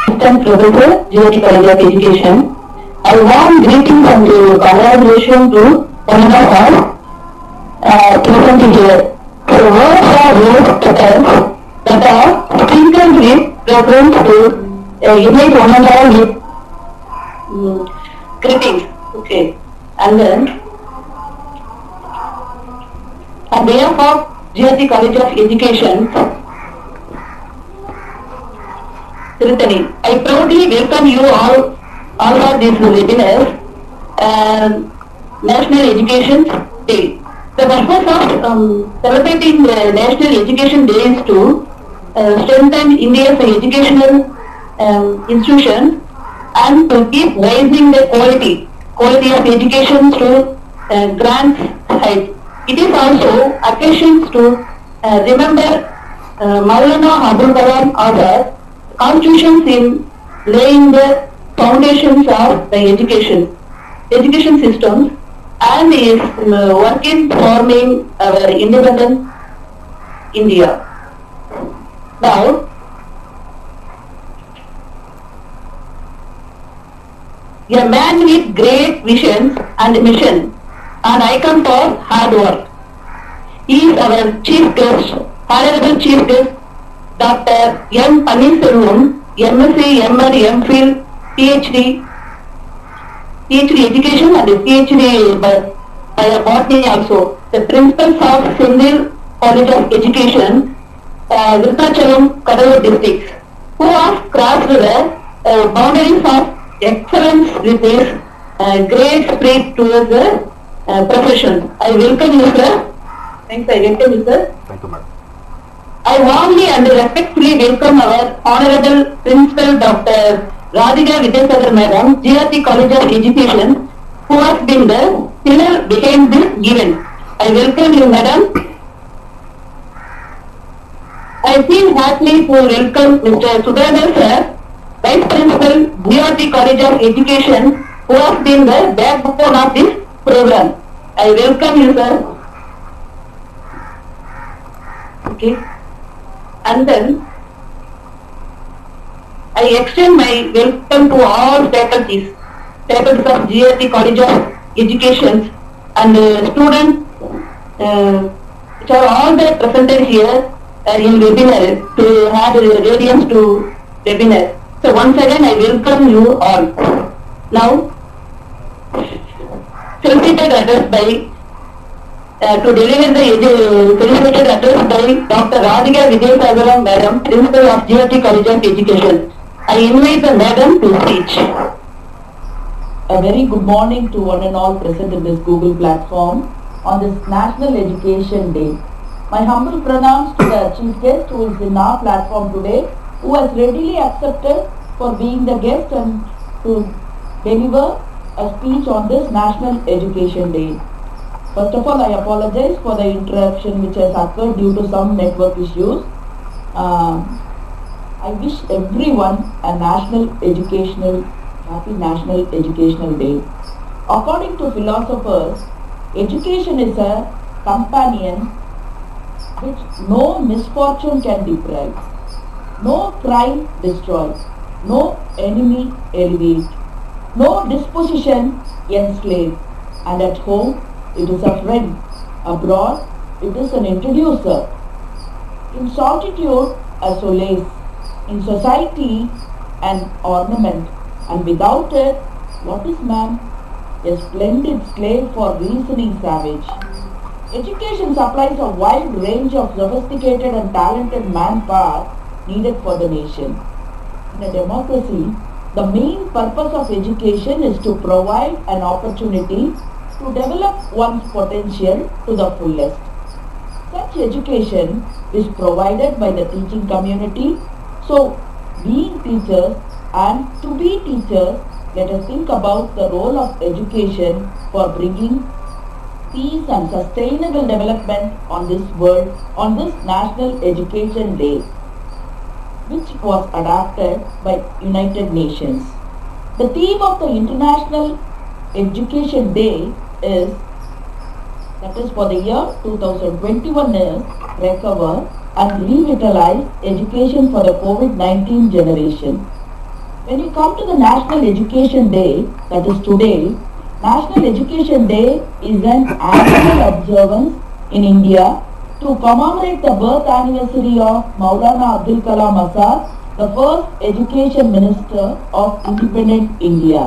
Assistant Professor, GOT College of Education. I warm greetings and uh, congratulations to one of us uh, present here. So words are used that are sprinkled with reference to uh, unite one another with mm, greetings. Okay. And then on behalf of GRT College of Education, Tirutani, I proudly welcome you all, all for this webinar, uh, National Education Day. The purpose of um, celebrating the National Education Day is to uh, strengthen India's educational um, institutions and to keep raising the quality, quality of education to uh, grand height. It is also occasions to uh, remember uh, Maulana Abdul Kalam Azad contributions in laying the foundations of the education, education systems and is uh, working forming our independent India. Now, a man with great visions and mission, an icon for hard work. He is our chief guest, honorable chief guest, Dr. M. Paneerselvam, MSc, MR, MPhil, PhD, PhD education and PhD by, by botany also. The principals of Sindhil College of Education, uh, Virthachalam, Kadalur districts, who have crossed the uh, boundaries of excellence with his uh, great spirit towards the uh, profession. I welcome you, sir. Thanks, I welcome you, sir. Thank you, madam. I warmly and respectfully welcome our Honorable Principal Dr. Radhika Vidyasagar Madam, GRT College of Education, who has been the pillar behind this event. I welcome you, Madam. I feel happy to welcome Mr. Sudhadhar Sir, Vice Principal, GRT College of Education, who has been the backbone of this program. I welcome you, sir. Okay. And then I extend my welcome to all faculties, faculties of GRT College of Education and uh, students, uh, which are all the presented here uh, in webinar to have a radiance to webinar. So once again I welcome you all. Now, solicited address by uh, to deliver the edu- solicited address by Dr. Radhika Vidyasagaram Madam, Principal of GRT College of Education. I invite the Madam to speech. A very good morning to one and all present in this Google platform on this National Education Day. My humble pronouns to the chief guest who is in our platform today, who has readily accepted for being the guest and to deliver a speech on this National Education Day. First of all, I apologize for the interruption which has occurred due to some network issues. Um, I wish everyone a national educational, happy National Educational Day. According to philosophers, education is a companion which no misfortune can deprive, no crime destroy, no enemy elevate, no disposition enslave, and at home it is a friend, abroad it is an introducer, in solitude a solace, in society an ornament, and without it, what is man? A splendid slave for reasoning savage. Education supplies a wide range of sophisticated and talented manpower needed for the nation. In a democracy, the main purpose of education is to provide an opportunity to develop one's potential to the fullest. Such education is provided by the teaching community. So, being teachers and to be teachers, let us think about the role of education for bringing peace and sustainable development on this world on this National Education Day, which was adopted by United Nations. The theme of the International Education Day is that is for the year 2021 is recover and revitalize education for the COVID-19 generation. When you come to the National Education Day, that is today, National Education Day is an annual observance in India to commemorate the birth anniversary of Maulana Abdul Kalam Azad, the first education minister of independent India.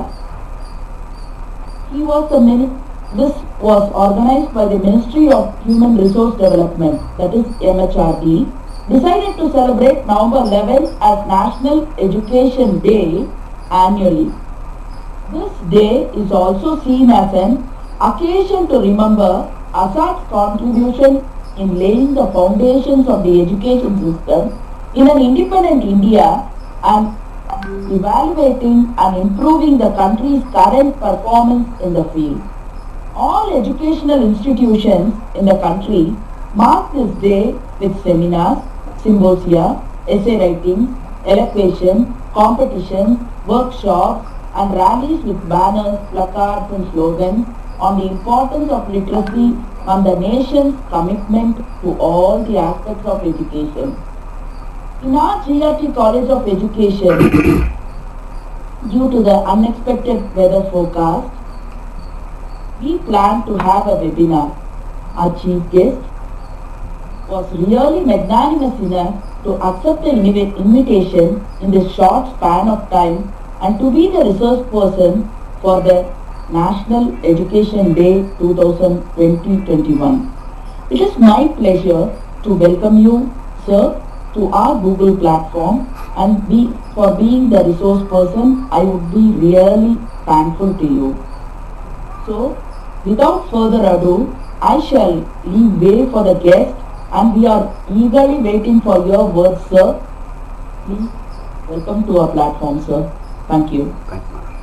He was the min- this was organized by the Ministry of Human Resource Development, that is MHRD, decided to celebrate November 11th as National Education Day annually. This day is also seen as an occasion to remember Azad's contribution in laying the foundations of the education system in an independent India and evaluating and improving the country's current performance in the field. All educational institutions in the country mark this day with seminars, symposia, essay writing, elocution, competitions, workshops and rallies with banners, placards and slogans on the importance of literacy and the nation's commitment to all the aspects of education. In our GRT College of Education, due to the unexpected weather forecast, we plan to have a webinar. Our chief guest was really magnanimous enough to accept the invi- invitation in this short span of time and to be the resource person for the National Education Day 2020-21. It is my pleasure to welcome you, sir, to our Google platform and be for being the resource person. I would be really thankful to you. So, without further ado, I shall leave way for the guest and we are eagerly waiting for your words, sir. Please welcome to our platform, sir. Thank you. Thank you, madam.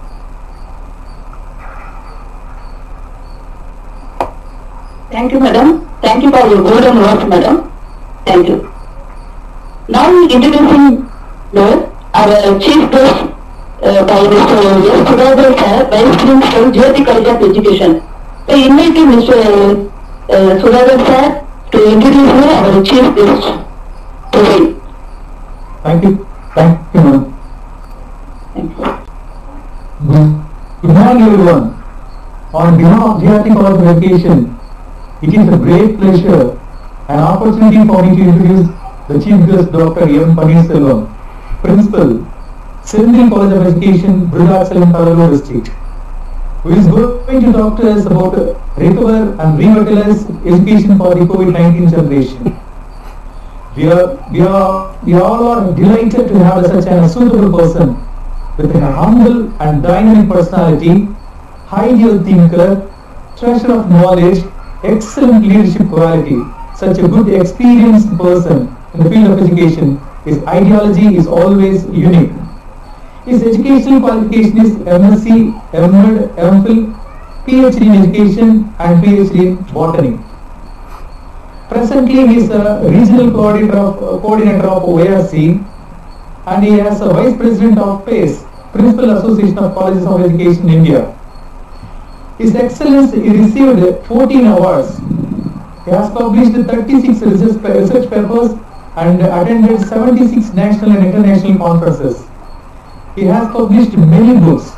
Thank you, madam. Thank you for your golden words, madam. Thank you. Now introducing the, our chief guest uh, by Mr. S. Sudhakar sir, Vice Principal, Jyoti College of Education. I invite Mr. Uh, Sudhakar sir to introduce me our chief guest today. Thank you. Thank you, ma'am. Thank you. Good good morning, everyone. On behalf of GRT College of Education, it is a great pleasure and opportunity for me to introduce the Chief Guest Dr. M. Paneerselvam, Principal, Central College of Education, Virudachalam, Kadalur District, who is going to talk to us about recover and revitalize education for the COVID-19 generation. We are, we are, we all are delighted to have such a suitable person with a humble and dynamic personality, ideal thinker, treasure of knowledge, excellent leadership quality, such a good experienced person in the field of education. His ideology is always unique. His educational qualification is MSc, MEd, MPhil, PhD in education and PhD in botany. Presently, he is a regional coordinator of, uh, coordinator of OARC and he is a vice president of PACE, Principal Association of Colleges of Education India. His Excellence he received 14 awards. He has published 36 research, research papers and attended 76 national and international conferences. He has published many books.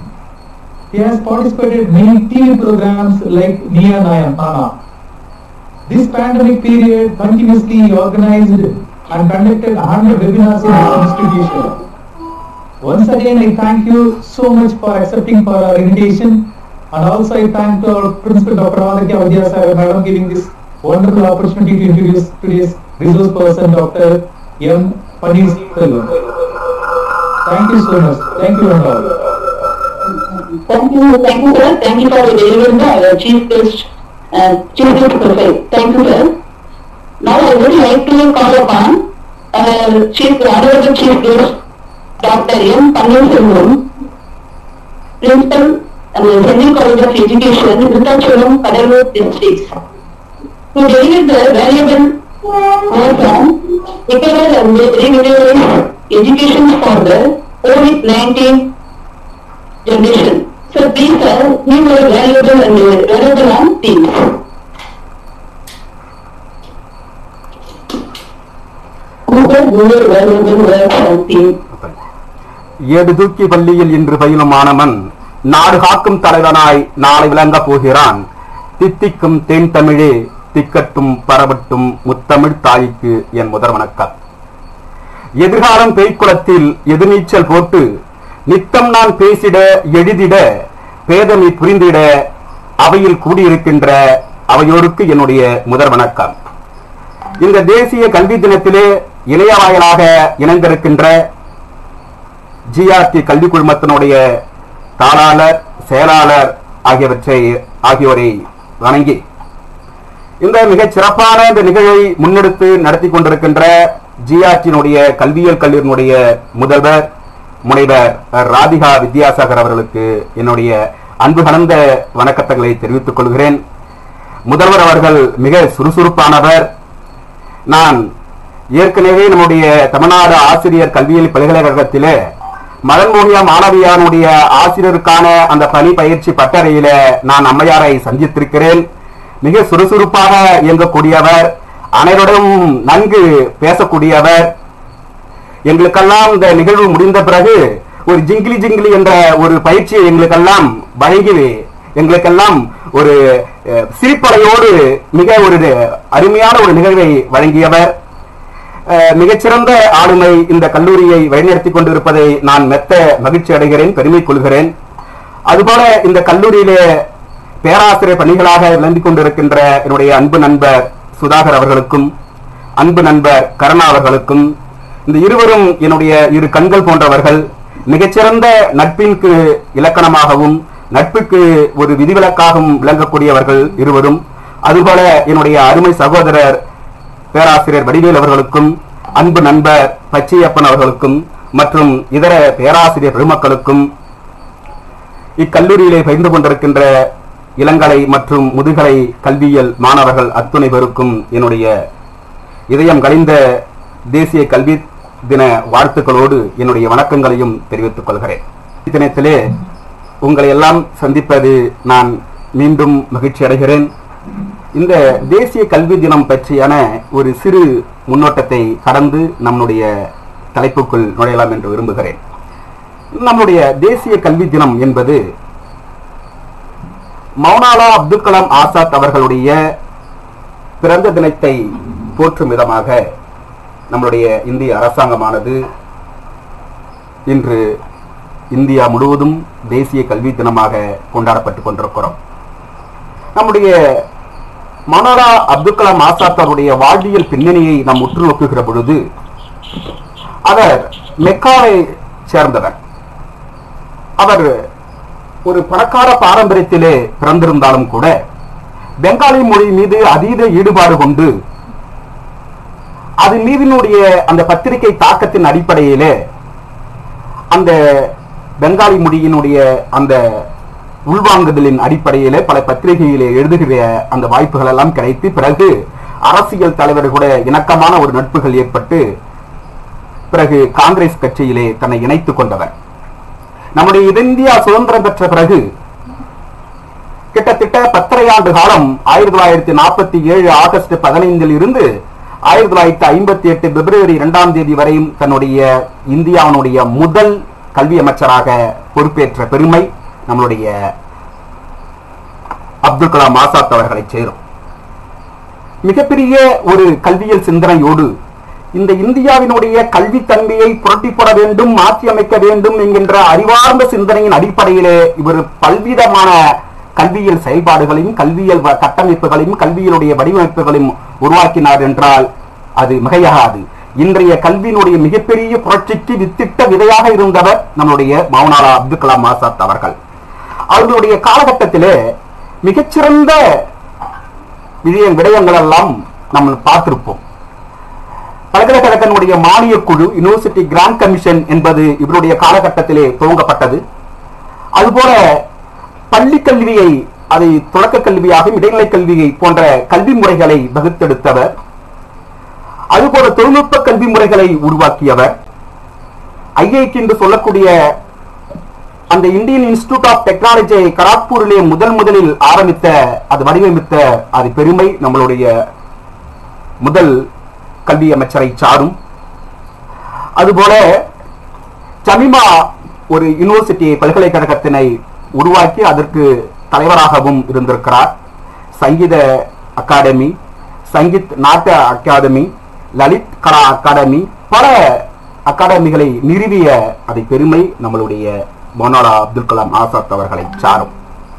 He has participated in many TV programs like Nia Nayam Nana. This pandemic period continuously he organized and conducted 100 webinars in his institution. Once again, I thank you so much for accepting for our invitation and also I thank our Principal Dr. Aditya Vidyasagar Madam giving this wonderful opportunity to introduce today's resource person Dr. M. Paneer Selvam. Thank you so much. Thank you and all. Thank you, thank you, sir. Thank you for delivering the uh, chief guest, uh, chief guest profile. Thank you, sir. Now I would like to call upon uh, chief, honorable chief guest, Dr. M. Paneerselvam, principal, uh, Central College of Education, Virudachalam, Kadalur districts, to deliver the valuable work on recover and revitalize education for the COVID-19 generation. So these are new and valuable and uh, valuable on themes. Google Google valuable works on theme. Okay. ஏடு தூக்கி பள்ளியில் இன்று பயிலும் மாணவன் நாடு காக்கும் தலைவனாய் நாளை விளங்கப் போகிறான் தித்திக்கும் தேன் தமிழே திக்கட்டும் பரவட்டும் முத்தமிழ் தாய்க்கு என் முதல் வணக்கம் எதிர்காலம் பேய்க்குளத்தில் எதிர்நீச்சல் போட்டு நித்தம் நான் பேசிட எழுதிட பேதமை புரிந்திட அவையில் கூடியிருக்கின்ற அவையோருக்கு என்னுடைய முதல் வணக்கம் இந்த தேசிய கல்வி தினத்திலே இணைய வாயிலாக இணைந்திருக்கின்ற ஜிஆர்டி கல்வி குழுமத்தினுடைய தாளாளர் செயலாளர் ஆகியவற்றை ஆகியோரை வணங்கி இந்த மிகச் சிறப்பான இந்த நிகழ்வை முன்னெடுத்து நடத்தி கொண்டிருக்கின்ற ஜிஆர்டியினுடைய கல்வியியல் கல்லூரியினுடைய முதல்வர் முனைவர் ராதிகா வித்யாசாகர் அவர்களுக்கு என்னுடைய அன்பு கலந்த வணக்கத்தங்களை தெரிவித்துக் கொள்கிறேன் முதல்வர் அவர்கள் மிக சுறுசுறுப்பானவர் நான் ஏற்கனவே நம்முடைய தமிழ்நாடு ஆசிரியர் கல்வியியல் பல்கலைக்கழகத்திலே மதன்மோகியா மாணவியானுடைய ஆசிரியருக்கான அந்த பணி பயிற்சி பட்டறையில நான் அம்மையாரை சந்தித்திருக்கிறேன் மிக சுறுசுறுப்பாக இயங்கக்கூடியவர் அனைவரிடம் நன்கு பேசக்கூடியவர் எங்களுக்கெல்லாம் இந்த நிகழ்வு முடிந்த பிறகு ஒரு ஜிங்கிலி ஜிங்கிலி என்ற ஒரு பயிற்சியை எங்களுக்கெல்லாம் வழங்கி எங்களுக்கெல்லாம் ஒரு அஹ், சிரிப்பலையோடு மிக ஒரு அருமையான ஒரு நிகழ்வை வழங்கியவர் அஹ், மிகச்சிறந்த ஆளுமை இந்த கல்லூரியை வழிநடத்தி கொண்டிருப்பதை நான் மெத்த மகிழ்ச்சி அடைகிறேன் பெருமை கொள்கிறேன் அதுபோல இந்த கல்லூரியிலே பேராசிரியர் பணிகளாக விளங்கிக் கொண்டிருக்கின்ற என்னுடைய அன்பு நண்பர் சுதாகர் அவர்களுக்கும் அன்பு நண்பர் கருணா அவர்களுக்கும் இந்த இருவரும் என்னுடைய இரு கண்கள் போன்றவர்கள் மிகச்சிறந்த நட்பிற்கு இலக்கணமாகவும் நட்புக்கு ஒரு விதிவிலக்காகவும் விளங்கக்கூடியவர்கள் இருவரும் அதுபோல என்னுடைய அருமை சகோதரர் பேராசிரியர் வடிவேல் அவர்களுக்கும் அன்பு நண்பர் பச்சையப்பன் அவர்களுக்கும் மற்றும் இதர பேராசிரியர் பெருமக்களுக்கும் இக்கல்லூரியிலே பயின்று கொண்டிருக்கின்ற இளங்கலை மற்றும் முதுகலை கல்வியியல் மாணவர்கள் அத்துணை பேருக்கும் என்னுடைய இதயம் கழிந்த தேசிய கல்வி தின வாழ்த்துக்களோடு என்னுடைய வணக்கங்களையும் தெரிவித்துக் கொள்கிறேன் தினத்திலே உங்களை எல்லாம் சந்திப்பது நான் மீண்டும் மகிழ்ச்சி அடைகிறேன் இந்த தேசிய கல்வி தினம் பற்றியான ஒரு சிறு முன்னோட்டத்தை கடந்து நம்முடைய தலைப்புக்குள் நுழையலாம் என்று விரும்புகிறேன் நம்முடைய தேசிய கல்வி தினம் என்பது மௌனாலா அப்துல் கலாம் ஆசாத் அவர்களுடைய பிறந்த தினத்தை போற்றும் விதமாக நம்முடைய இந்திய அரசாங்கமானது இன்று இந்தியா முழுவதும் தேசிய கல்வி தினமாக கொண்டாடப்பட்டுக் கொண்டிருக்கிறோம் நம்முடைய மௌலானா அப்துல் கலாம் ஆசாத் அவருடைய வாழ்வியல் பின்னணியை நாம் உற்று நோக்குகிற பொழுது அவர் மெக்காவை சேர்ந்தவர் அவர் ஒரு பணக்கார பாரம்பரியத்திலே பிறந்திருந்தாலும் கூட பெங்காலி மொழி மீது அதீத ஈடுபாடு கொண்டு அதன் மீதினுடைய அந்த பத்திரிகை தாக்கத்தின் அடிப்படையிலே அந்த பெங்காலி மொழியினுடைய அந்த உள்வாங்குதலின் அடிப்படையிலே பல பத்திரிகையிலே எழுதுகிற அந்த வாய்ப்புகள் எல்லாம் கிடைத்து பிறகு அரசியல் தலைவர் கூட இணக்கமான ஒரு நட்புகள் ஏற்பட்டு பிறகு காங்கிரஸ் கட்சியிலே தன்னை இணைத்துக் கொண்டவர் நம்முடைய இந்தியா சுதந்திரம் பெற்ற பிறகு கிட்டத்தட்ட பத்தரை ஆண்டு காலம் ஆயிரத்தி தொள்ளாயிரத்தி நாற்பத்தி ஏழு ஆகஸ்ட் பதினைந்தில் இருந்து ஆயிரத்தி தொள்ளாயிரத்தி ஐம்பத்தி எட்டு பிப்ரவரி இரண்டாம் தேதி வரையும் தன்னுடைய இந்தியாவினுடைய முதல் கல்வி அமைச்சராக பொறுப்பேற்ற பெருமை நம்மளுடைய அப்துல் கலாம் ஆசாத் அவர்களை சேரும் மிகப்பெரிய ஒரு கல்வியல் சிந்தனையோடு இந்த இந்தியாவினுடைய கல்வி தன்மையை புரட்டிப்பட வேண்டும் மாற்றி அமைக்க வேண்டும் என்கின்ற அறிவார்ந்த சிந்தனையின் அடிப்படையிலே இவர் பல்விதமான கல்வியியல் செயல்பாடுகளையும் கல்வியல் வ- கட்டமைப்புகளையும் கல்வியினுடைய வடிவமைப்புகளையும் உருவாக்கினார் என்றால் அது மிகையாகாது இன்றைய கல்வியினுடைய மிகப்பெரிய புரட்சிக்கு வித்திட்ட விதையாக இருந்தவர் நம்முடைய மௌனாலா அப்துல் கலாம் ஆசாத் அவர்கள் அவர்களுடைய காலகட்டத்திலே மிகச்சிறந்த விடய விடயங்கள் எல்லாம் நம்ம பார்த்திருப்போம் பல்கலைக்கழகத்தினுடைய மானியக் குழு யூனிவர்சிட்டி கிராண்ட் கமிஷன் என்பது இவருடைய காலகட்டத்திலே துவங்கப்பட்டது அதுபோல பள்ளி கல்வியை அதை தொடக்க கல்வியாகவும் இடைநிலை கல்வியை போன்ற கல்வி முறைகளை வகுத்தெடுத்தவர் அதுபோல தொழில்நுட்ப கல்வி முறைகளை உருவாக்கியவர் ஐஐடி என்று சொல்லக்கூடிய அந்த இந்தியன் இன்ஸ்டிடியூட் ஆஃப் டெக்னாலஜி கராக்பூரிலே முதல் முதலில் ஆரம்பித்த அது வடிவமைத்த அது பெருமை நம்மளுடைய முதல் கல்வி அமைச்சரை சாரும் அதுபோல ஜமிமா ஒரு யூனிவர்சிட்டி பல்கலைக்கழகத்தினை உருவாக்கி அதற்கு தலைவராகவும் இருந்திருக்கிறார் சங்கீத அகாடமி சங்கீத் நாட்டிய அகாடமி லலித் கலா அகாடமி பல அகாடமிகளை நிறுவிய அதை பெருமை நம்மளுடைய மௌலானா அப்துல் கலாம் ஆசாத் அவர்களை சாரும்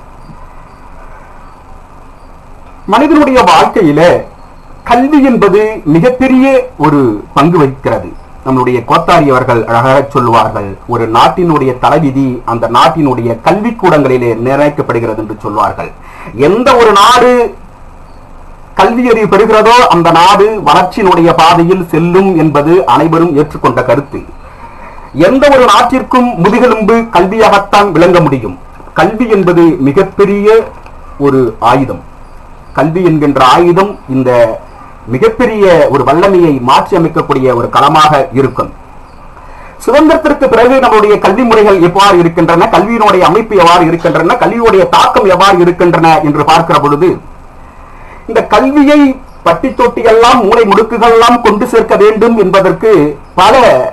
மனிதனுடைய வாழ்க்கையில கல்வி என்பது மிகப்பெரிய ஒரு பங்கு வகிக்கிறது நம்முடைய கோத்தாரி அவர்கள் அழகாக சொல்லுவார்கள் ஒரு நாட்டினுடைய தலைவிதி அந்த நாட்டினுடைய கல்விக்கூடங்களிலே நிர்ணயிக்கப்படுகிறது என்று சொல்வார்கள் எந்த ஒரு நாடு கல்வியறிவு பெறுகிறதோ அந்த நாடு வளர்ச்சியினுடைய பாதையில் செல்லும் என்பது அனைவரும் ஏற்றுக்கொண்ட கருத்து எந்த ஒரு நாட்டிற்கும் முதுகெலும்பு கல்வியாகத்தான் விளங்க முடியும் கல்வி என்பது மிகப்பெரிய ஒரு ஆயுதம் கல்வி என்கின்ற ஆயுதம் இந்த மிகப்பெரிய ஒரு வல்லமையை மாற்றி அமைக்கக்கூடிய ஒரு களமாக இருக்கும் சுதந்திரத்திற்கு பிறகு நம்முடைய கல்வி முறைகள் எவ்வாறு இருக்கின்றன கல்வியினுடைய அமைப்பு எவ்வாறு இருக்கின்றன கல்வியுடைய தாக்கம் எவ்வாறு இருக்கின்றன என்று பார்க்கிற பொழுது இந்த கல்வியை பட்டி தொட்டியெல்லாம் மூளை முடுக்குகளெல்லாம் கொண்டு சேர்க்க வேண்டும் என்பதற்கு பல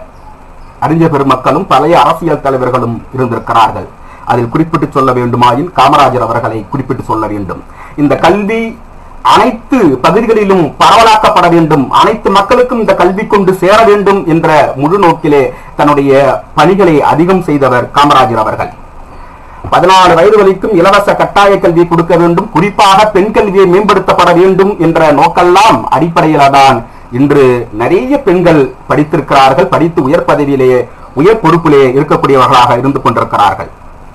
அறிஞர் பெருமக்களும் பழைய அரசியல் தலைவர்களும் இருந்திருக்கிறார்கள் அதில் குறிப்பிட்டு சொல்ல வேண்டுமாயின் காமராஜர் அவர்களை குறிப்பிட்டு சொல்ல வேண்டும் இந்த கல்வி அனைத்து பகுதிகளிலும் பரவலாக்கப்பட வேண்டும் அனைத்து மக்களுக்கும் இந்த கல்வி கொண்டு சேர வேண்டும் என்ற முழு நோக்கிலே தன்னுடைய பணிகளை அதிகம் செய்தவர் காமராஜர் அவர்கள் பதினாலு வயது வரைக்கும் இலவச கட்டாய கல்வி கொடுக்க வேண்டும் குறிப்பாக பெண் கல்வியை மேம்படுத்தப்பட வேண்டும் என்ற நோக்கெல்லாம் அடிப்படையில தான் இன்று நிறைய பெண்கள் படித்திருக்கிறார்கள் படித்து உயர் பதவியிலேயே உயர் பொறுப்பிலே இருக்கக்கூடியவர்களாக இருந்து கொண்டிருக்கிறார்கள்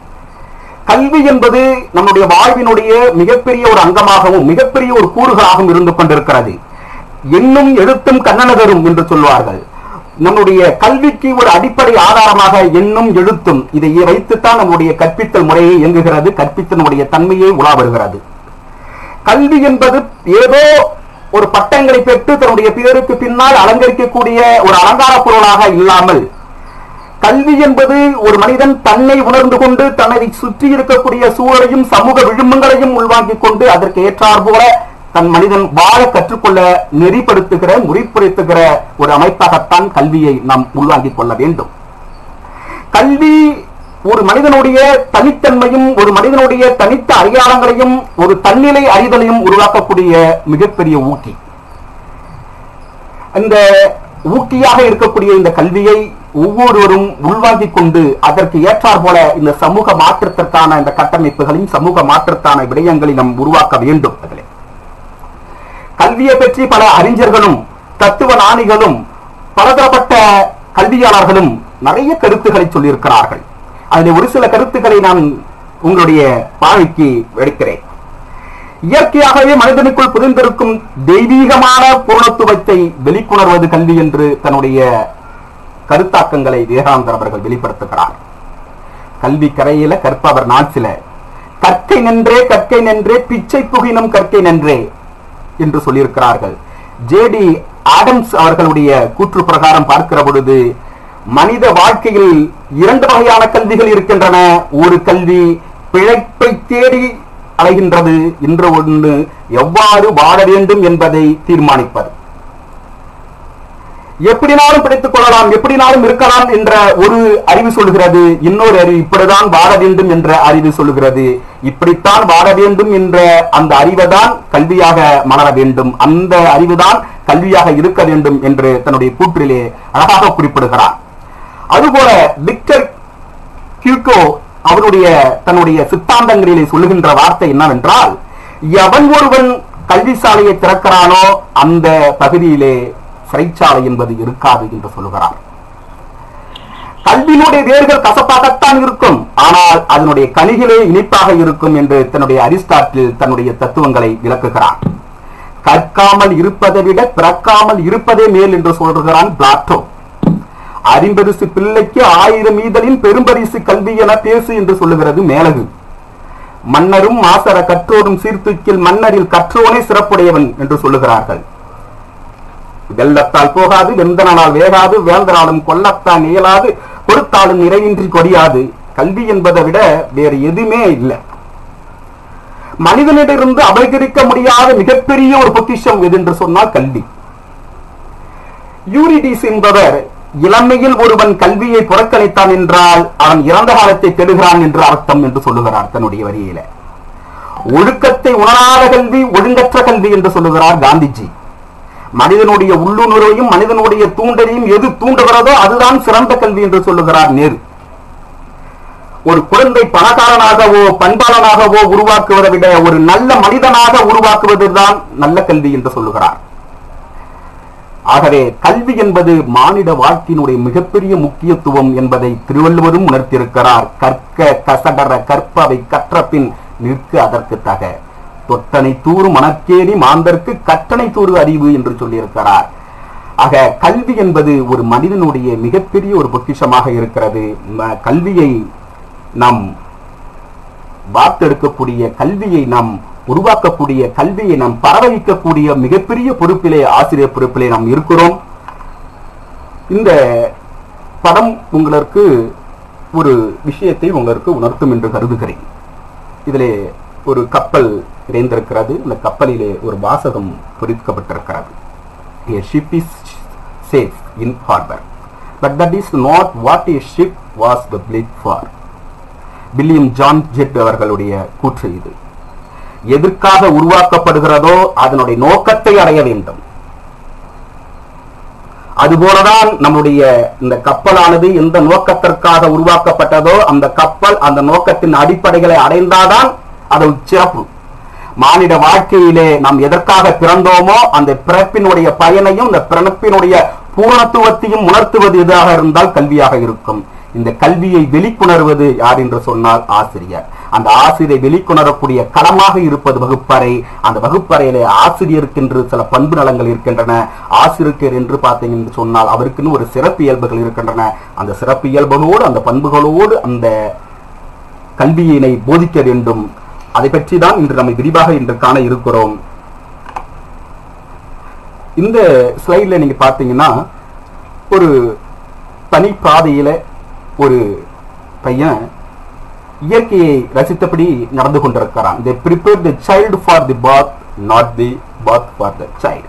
கல்வி என்பது நம்முடைய வாழ்வினுடைய மிகப்பெரிய ஒரு அங்கமாகவும் மிகப்பெரிய ஒரு கூறுகளாகவும் இருந்து கொண்டிருக்கிறது எண்ணும் எழுத்தும் கண்ணனதரும் என்று சொல்வார்கள் நம்முடைய கல்விக்கு ஒரு அடிப்படை ஆதாரமாக எண்ணும் எழுத்தும் இதை வைத்துத்தான் நம்முடைய கற்பித்தல் முறையை இயங்குகிறது கற்பித்தனுடைய தன்மையை உலா வருகிறது கல்வி என்பது ஏதோ ஒரு பட்டங்களை பெற்று தன்னுடைய பேருக்கு பின்னால் அலங்கரிக்கக்கூடிய ஒரு அலங்கார பொருளாக இல்லாமல் கல்வி என்பது ஒரு மனிதன் தன்னை உணர்ந்து கொண்டு தன்னை சுற்றி இருக்கக்கூடிய சூழலையும் சமூக விழுமங்களையும் உள்வாங்கிக் கொண்டு அதற்கு ஏற்றார் போல தன் மனிதன் வாழ கற்றுக்கொள்ள நெறிப்படுத்துகிற முறைப்படுத்துகிற ஒரு அமைப்பாகத்தான் கல்வியை நாம் உள்வாங்கிக் கொள்ள வேண்டும் கல்வி ஒரு மனிதனுடைய தனித்தன்மையும் ஒரு மனிதனுடைய தனித்த அடையாளங்களையும் ஒரு தன்னிலை அறிதலையும் உருவாக்கக்கூடிய மிகப்பெரிய ஊக்கி இந்த ஊக்கியாக இருக்கக்கூடிய இந்த கல்வியை ஒவ்வொருவரும் உள்வாங்கிக் கொண்டு அதற்கு ஏற்றார் போல இந்த சமூக மாற்றத்திற்கான இந்த கட்டமைப்புகளையும் சமூக மாற்றத்தான விடயங்களை நாம் உருவாக்க வேண்டும் அதிலே கல்வியை பற்றி பல அறிஞர்களும் தத்துவ ஞானிகளும் பலதரப்பட்ட கல்வியாளர்களும் நிறைய கருத்துக்களை சொல்லியிருக்கிறார்கள் அதில் ஒரு சில கருத்துக்களை நான் உங்களுடைய பார்வைக்கு எடுக்கிறேன் இயற்கையாகவே மனிதனுக்குள் புரிந்திருக்கும் தெய்வீகமான பூர்ணத்துவத்தை வெளிக்கொணர்வது கல்வி என்று தன்னுடைய கருத்தாக்கங்களை விவேகானந்தர் அவர்கள் வெளிப்படுத்துகிறார் கல்வி கரையில கற்பவர் நாட்சில கற்கை நின்றே கற்கை நின்றே பிச்சை புகினும் கற்கை நின்றே என்று சொல்லியிருக்கிறார்கள் ஜேடி ஆடம்ஸ் அவர்களுடைய கூற்று பிரகாரம் பார்க்கிற பொழுது மனித வாழ்க்கையில் இரண்டு வகையான கல்விகள் இருக்கின்றன ஒரு கல்வி பிழைப்பை தேடி அலைகின்றது என்ற ஒன்று எவ்வாறு வாழ வேண்டும் என்பதை தீர்மானிப்பது எப்படினாலும் பிடித்துக் கொள்ளலாம் எப்படினாலும் இருக்கலாம் என்ற ஒரு அறிவு சொல்கிறது இன்னொரு அறிவு இப்படிதான் வாழ வேண்டும் என்ற அறிவு சொல்கிறது இப்படித்தான் வாழ வேண்டும் என்ற அந்த அறிவைதான் கல்வியாக மலர வேண்டும் அந்த அறிவுதான் கல்வியாக இருக்க வேண்டும் என்று தன்னுடைய கூற்றிலே அழகாக குறிப்பிடுகிறார் அதுபோல விக்டர் கியூகோ அவருடைய தன்னுடைய சித்தாந்தங்களிலே சொல்லுகின்ற வார்த்தை என்னவென்றால் எவன் ஒருவன் கல்வி சாலையை திறக்கிறானோ அந்த பகுதியிலே சிறைச்சாலை என்பது இருக்காது என்று சொல்லுகிறார் கல்வியினுடைய வேர்கள் கசப்பாகத்தான் இருக்கும் ஆனால் அதனுடைய கனிகளே இனிப்பாக இருக்கும் என்று தன்னுடைய அரிஸ்டாட்டில் தன்னுடைய தத்துவங்களை விளக்குகிறார் கற்காமல் இருப்பதை விட பிறக்காமல் இருப்பதே மேல் என்று சொல்கிறான் பிளாட்டோ அறிம்பரிசு பிள்ளைக்கு ஆயிரம் ஈதலின் பெரும்பரிசு கல்வி என பேசு என்று சொல்லுகிறது மேலகு மன்னரும் மாசர கற்றோரும் சீர்தூக்கில் மன்னரில் கற்றோனே சிறப்புடையவன் என்று சொல்லுகிறார்கள் வெள்ளத்தால் போகாது வெந்தனால் வேகாது வேந்தனாலும் கொல்லத்தான் இயலாது கொடுத்தாலும் நிறைவின்றி கொடியாது கல்வி என்பதை விட வேறு எதுவுமே இல்லை மனிதனிடமிருந்து அபகரிக்க முடியாத மிகப்பெரிய ஒரு பொக்கிஷம் எது என்று சொன்னால் கல்வி யூரிடிஸ் என்பவர் இளமையில் ஒருவன் கல்வியை புறக்கணித்தான் என்றால் அவன் இறந்த காலத்தை தேடுகிறான் என்று அர்த்தம் என்று சொல்லுகிறார் தன்னுடைய வரியில ஒழுக்கத்தை உணராத கல்வி ஒழுங்கற்ற கல்வி என்று சொல்லுகிறார் காந்திஜி மனிதனுடைய உள்ளுணர்வையும் மனிதனுடைய தூண்டலையும் எது தூண்டுகிறதோ அதுதான் சிறந்த கல்வி என்று சொல்லுகிறார் நேரு ஒரு குழந்தை பணக்காரனாகவோ பண்பாளனாகவோ உருவாக்குவதை விட ஒரு நல்ல மனிதனாக உருவாக்குவதுதான் நல்ல கல்வி என்று சொல்லுகிறார் ஆகவே கல்வி என்பது மானிட வாழ்க்கையினுடைய மிகப்பெரிய முக்கியத்துவம் என்பதை திருவள்ளுவரும் உணர்த்தியிருக்கிறார் கற்க கசடர கற்பவை கற்ற பின் நிற்க அதற்கு தக தொட்டனை தூறு மணக்கேணி மாந்தர்க்கு கட்டணை தூறு அறிவு என்று சொல்லியிருக்கிறார் ஆக கல்வி என்பது ஒரு மனிதனுடைய மிகப்பெரிய ஒரு பொக்கிஷமாக இருக்கிறது ம- கல்வியை நாம் வார்த்தெடுக்கக்கூடிய கல்வியை நாம் உருவாக்கக்கூடிய கல்வியை நாம் பரவலிக்கக்கூடிய மிகப்பெரிய பொறுப்பிலே ஆசிரியர் பொறுப்பிலே நாம் இருக்கிறோம் இந்த படம் உங்களுக்கு ஒரு விஷயத்தை உங்களுக்கு உணர்த்தும் என்று கருதுகிறேன் இதிலே ஒரு கப்பல் இணைந்திருக்கிறது இந்த கப்பலிலே ஒரு வாசகம் பொறிக்கப்பட்டிருக்கிறது A ship is safe in harbor. But that is not what a ship was built for. William John ஜெட் அவர்களுடைய கூற்று இது எதற்காக உருவாக்கப்படுகிறதோ அதனுடைய நோக்கத்தை அடைய வேண்டும் அதுபோலதான் நம்முடைய இந்த கப்பலானது எந்த நோக்கத்திற்காக உருவாக்கப்பட்டதோ அந்த கப்பல் அந்த நோக்கத்தின் அடிப்படைகளை அடைந்தாதான் அது சிறப்பு மானிட வாழ்க்கையிலே நாம் எதற்காக பிறந்தோமோ அந்த பிறப்பினுடைய பயனையும் இந்த பிறப்பினுடைய பூரணத்துவத்தையும் உணர்த்துவது எதாக இருந்தால் கல்வியாக இருக்கும் இந்த கல்வியை வெளிக்கொணர்வது யார் என்று சொன்னால் ஆசிரியர் அந்த ஆசிரியரை வெளிக்கொணரக்கூடிய களமாக இருப்பது வகுப்பறை அந்த வகுப்பறையிலே ஆசிரியருக்கென்று சில பண்பு நலங்கள் இருக்கின்றன ஆசிரியர் என்று பார்த்தீங்க என்று சொன்னால் அவருக்குன்னு ஒரு சிறப்பு இயல்புகள் இருக்கின்றன அந்த சிறப்பு இயல்புகளோடு அந்த பண்புகளோடு அந்த கல்வியினை போதிக்க வேண்டும் அதை பற்றி தான் இன்று நம்ம விரிவாக இன்று காண இருக்கிறோம் இந்த ஸ்லைட்ல நீங்க பார்த்தீங்கன்னா ஒரு தனி பாதையில ஒரு பையன் இயற்கையை ரசித்தபடி நடந்து கொண்டிருக்கிறான் they prepare the child for the bath not the bath for the child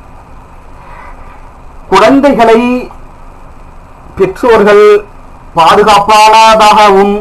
குழந்தைகளை பெற்றோர்கள் பாதுகாப்பானதாகவும்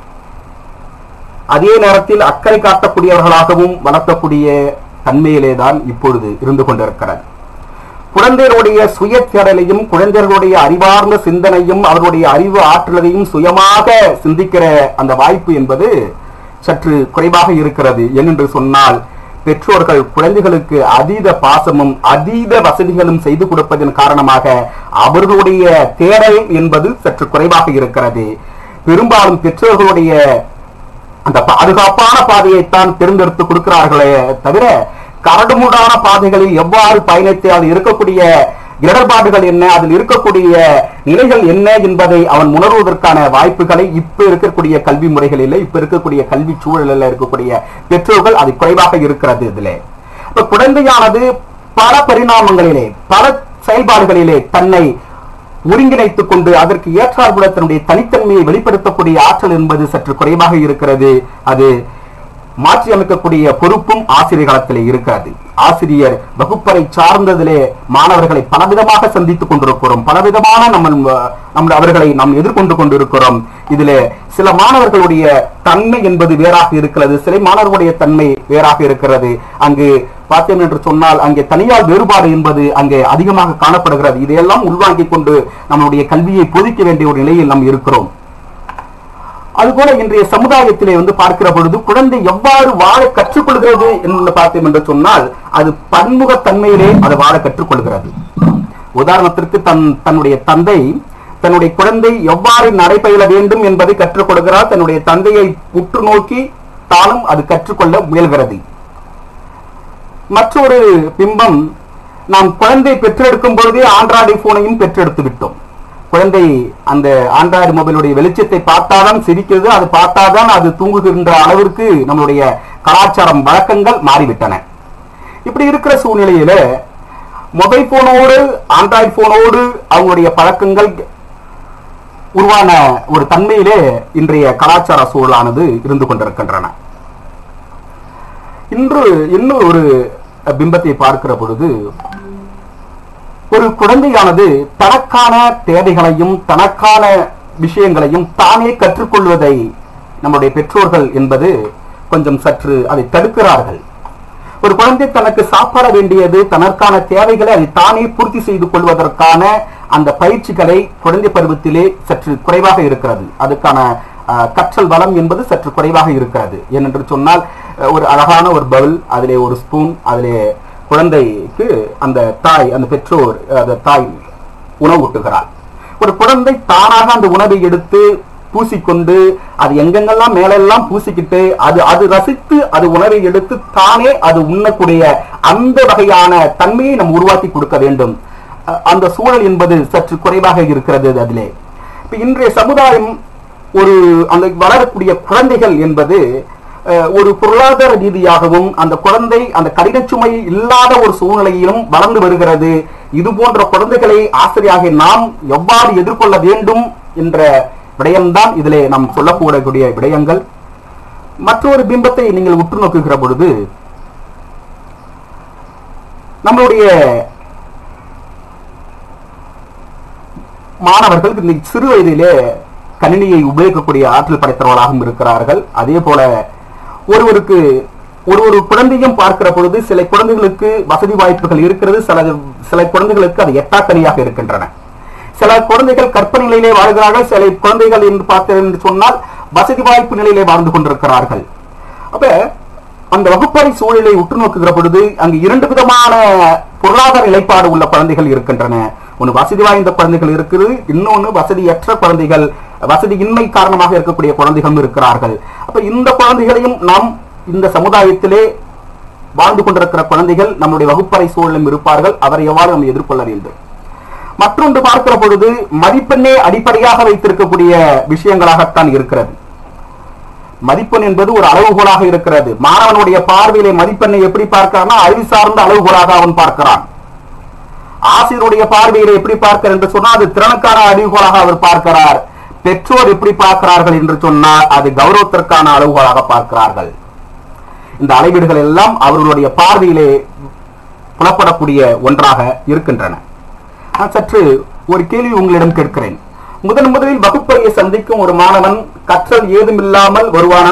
அதே நேரத்தில் அக்கறை காட்டக்கூடியவர்களாகவும் வளர்க்கக்கூடிய தன்மையிலே தான் இப்பொழுது இருந்து கொண்டிருக்கிறது குழந்தைகளுடைய சுய தேடலையும் குழந்தைகளுடைய அறிவார்ந்த சிந்தனையும் அவர்களுடைய அறிவு ஆற்றலையும் சுயமாக சிந்திக்கிற அந்த வாய்ப்பு என்பது சற்று குறைவாக இருக்கிறது ஏனென்று சொன்னால் பெற்றோர்கள் குழந்தைகளுக்கு அதீத பாசமும் அதீத வசதிகளும் செய்து கொடுப்பதன் காரணமாக அவர்களுடைய தேடல் என்பது சற்று குறைவாக இருக்கிறது பெரும்பாலும் பெற்றோர்களுடைய அந்த பாதுகாப்பான பாதையைத்தான் தேர்ந்தெடுத்து கொடுக்கிறார்களே தவிர கரடுமுடான பாதைகளில் எவ்வாறு பயணித்து அதில் இருக்கக்கூடிய இடர்பாடுகள் என்ன அதில் இருக்கக்கூடிய நிலைகள் என்ன என்பதை அவன் உணர்வதற்கான வாய்ப்புகளை இப்ப இருக்கக்கூடிய கல்வி முறைகளில் இப்ப இருக்கக்கூடிய கல்வி சூழலில் இருக்கக்கூடிய பெற்றோர்கள் அது குறைவாக இருக்கிறது இதுல இப்ப குழந்தையானது பல பரிணாமங்களிலே பல செயல்பாடுகளிலே தன்னை ஒருங்கிணைத்துக் கொண்டு அதற்கு ஏற்றாற்புல தன்னுடைய தனித்தன்மையை வெளிப்படுத்தக்கூடிய ஆற்றல் என்பது சற்று குறைவாக இருக்கிறது அது மாற்றி அமைக்கக்கூடிய பொறுப்பும் ஆசிரியர் களத்திலே இருக்கிறது ஆசிரியர் வகுப்பறை சார்ந்ததிலே மாணவர்களை பலவிதமாக சந்தித்துக் கொண்டிருக்கிறோம் பலவிதமான நம்ம நம்ம அவர்களை நாம் எதிர்கொண்டு கொண்டிருக்கிறோம் இதிலே சில மாணவர்களுடைய தன்மை என்பது வேறாக இருக்கிறது சில மாணவர்களுடைய தன்மை வேறாக இருக்கிறது அங்கு பார்த்தேன் என்று சொன்னால் அங்கே தனியார் வேறுபாடு என்பது அங்கே அதிகமாக காணப்படுகிறது இதையெல்லாம் உள்வாங்கிக் கொண்டு நம்முடைய கல்வியை போதிக்க வேண்டிய ஒரு நிலையில் நாம் இருக்கிறோம் அதுபோல இன்றைய சமுதாயத்திலே வந்து பார்க்கிற பொழுது குழந்தை எவ்வாறு வாழ கற்றுக்கொள்கிறது என்று பார்த்தோம் என்று சொன்னால் அது பன்முகத்தன்மையிலே அது வாழ கற்றுக்கொள்கிறது உதாரணத்திற்கு தன் தன்னுடைய தந்தை தன்னுடைய குழந்தை எவ்வாறு நடைபயில வேண்டும் என்பதை கற்றுக் கொடுக்கிறார் தன்னுடைய தந்தையை உற்று நோக்கி தானும் அது கற்றுக்கொள்ள முயல்கிறது மற்றொரு பிம்பம் நாம் குழந்தை பெற்றெடுக்கும் பொழுதே ஆண்ட்ராய்டு போனையும் பெற்றெடுத்து விட்டோம் குழந்தை அந்த ஆண்ட்ராய்டு மொபைலுடைய வெளிச்சத்தை பார்த்தாதான் சிரிக்கிறது அது பார்த்தாதான் அது தூங்குகின்ற அளவிற்கு நம்மளுடைய கலாச்சாரம் வழக்கங்கள் மாறிவிட்டன இப்படி இருக்கிற சூழ்நிலையில மொபைல் போனோடு ஆண்ட்ராய்டு போனோடு அவங்களுடைய பழக்கங்கள் உருவான ஒரு தன்மையிலே இன்றைய கலாச்சார சூழலானது இருந்து கொண்டிருக்கின்றன இன்று இன்னும் ஒரு பிம்பத்தை பார்க்கிற பொழுது ஒரு குழந்தையானது தனக்கான தேவைகளையும் தனக்கான விஷயங்களையும் தானே கற்றுக்கொள்வதை நம்முடைய பெற்றோர்கள் என்பது கொஞ்சம் சற்று அதை தடுக்கிறார்கள் ஒரு குழந்தை தனக்கு சாப்பிட வேண்டியது தனக்கான தேவைகளை அதை தானே பூர்த்தி செய்து கொள்வதற்கான அந்த பயிற்சிகளை குழந்தை பருவத்திலே சற்று குறைவாக இருக்கிறது அதுக்கான அஹ், கற்றல் வளம் என்பது சற்று குறைவாக இருக்கிறது ஏனென்று சொன்னால் அஹ், ஒரு அழகான ஒரு பவுல் அதிலே ஒரு ஸ்பூன் அதிலே குழந்தைக்கு அந்த தாய் அந்த பெற்றோர் அஹ், அந்த தாய் உணவு ஊட்டுகிறார் ஒரு குழந்தை தானாக அந்த உணவை எடுத்து பூசிக்கொண்டு அது எங்கெங்கெல்லாம் மேலெல்லாம் பூசிக்கிட்டு அது அது ரசித்து அது உணவை எடுத்து தானே அது உண்ணக்கூடிய அந்த வகையான தன்மையை நம்ம உருவாக்கி கொடுக்க வேண்டும் அ- அந்த சூழல் என்பது சற்று குறைவாக இருக்கிறது அதிலே இப்ப இன்றைய சமுதாயம் ஒரு அந்த வளரக்கூடிய குழந்தைகள் என்பது அஹ், ஒரு பொருளாதார ரீதியாகவும் அந்த குழந்தை அந்த கடினச்சுமை இல்லாத ஒரு சூழ்நிலையிலும் வளர்ந்து வருகிறது இது போன்ற குழந்தைகளை ஆசிரியாக நாம் எவ்வாறு எதிர்கொள்ள வேண்டும் என்ற விடயம்தான் இதிலே நாம் சொல்லக்கூடக்கூடிய விடயங்கள் மற்றொரு பிம்பத்தை நீங்கள் உற்று நோக்குகிற பொழுது நம்மளுடைய மாணவர்கள் இந்த சிறு வயதிலே கணினியை உபயோகிக்கக்கூடிய ஆற்றல் படைத்தவர்களாகவும் இருக்கிறார்கள் அதே போல ஒருவருக்கு ஒரு ஒரு குழந்தையும் பார்க்கிற பொழுது சில குழந்தைகளுக்கு வசதி வாய்ப்புகள் இருக்கிறது சில சில குழந்தைகளுக்கு அது எட்டாக்கனியாக இருக்கின்றன சில குழந்தைகள் கற்பனை நிலையிலே வாழ்கிறார்கள் சில குழந்தைகள் என்று பார்த்தேன் என்று சொன்னால் வசதி வாய்ப்பு நிலையிலே வாழ்ந்து கொண்டிருக்கிறார்கள் அப்ப அந்த வகுப்பறை சூழலை உற்று நோக்குகிற பொழுது அங்கு இரண்டு விதமான பொருளாதார நிலைப்பாடு உள்ள குழந்தைகள் இருக்கின்றன ஒன்று வசதி வாய்ந்த குழந்தைகள் இருக்குது இன்னொன்று வசதியற்ற குழந்தைகள் வசதியின்மை காரணமாக இருக்கக்கூடிய குழந்தைகளும் இருக்கிறார்கள் அப்ப இந்த குழந்தைகளையும் நாம் இந்த சமுதாயத்திலே வாழ்ந்து கொண்டிருக்கிற குழந்தைகள் நம்முடைய வகுப்பறை சூழலும் இருப்பார்கள் அவரை எவ்வாறு நாம் எதிர்கொள்ள வேண்டும் மற்றொன்று பார்க்கிற பொழுது மதிப்பெண்ணே அடிப்படையாக வைத்திருக்கக்கூடிய விஷயங்களாகத்தான் இருக்கிறது மதிப்பெண் என்பது ஒரு அளவுகோலாக இருக்கிறது மாணவனுடைய பார்வையிலே மதிப்பெண்ணை எப்படி பார்க்கிறான்னா அறிவு சார்ந்த அளவுகோலாக அவன் பார்க்கிறான் ஆசிரியருடைய பார்வையிலே எப்படி பார்க்கிறார் என்று சொன்னால் அது திறனுக்கான அளவுகோலாக அவர் பார்க்கிறார் பெற்றோர் எப்படி பார்க்கிறார்கள் என்று சொன்னால் அது கௌரவத்திற்கான அளவுகோலாக பார்க்கிறார்கள் இந்த அளவீடுகள் எல்லாம் அவர்களுடைய பார்வையிலே புலப்படக்கூடிய ஒன்றாக இருக்கின்றன நான் சற்று ஒரு கேள்வி உங்களிடம் கேட்கிறேன் முதன் முதலில் வகுப்பறையை சந்திக்கும் ஒரு மாணவன் கற்றல் ஏதும் இல்லாமல் வருவானா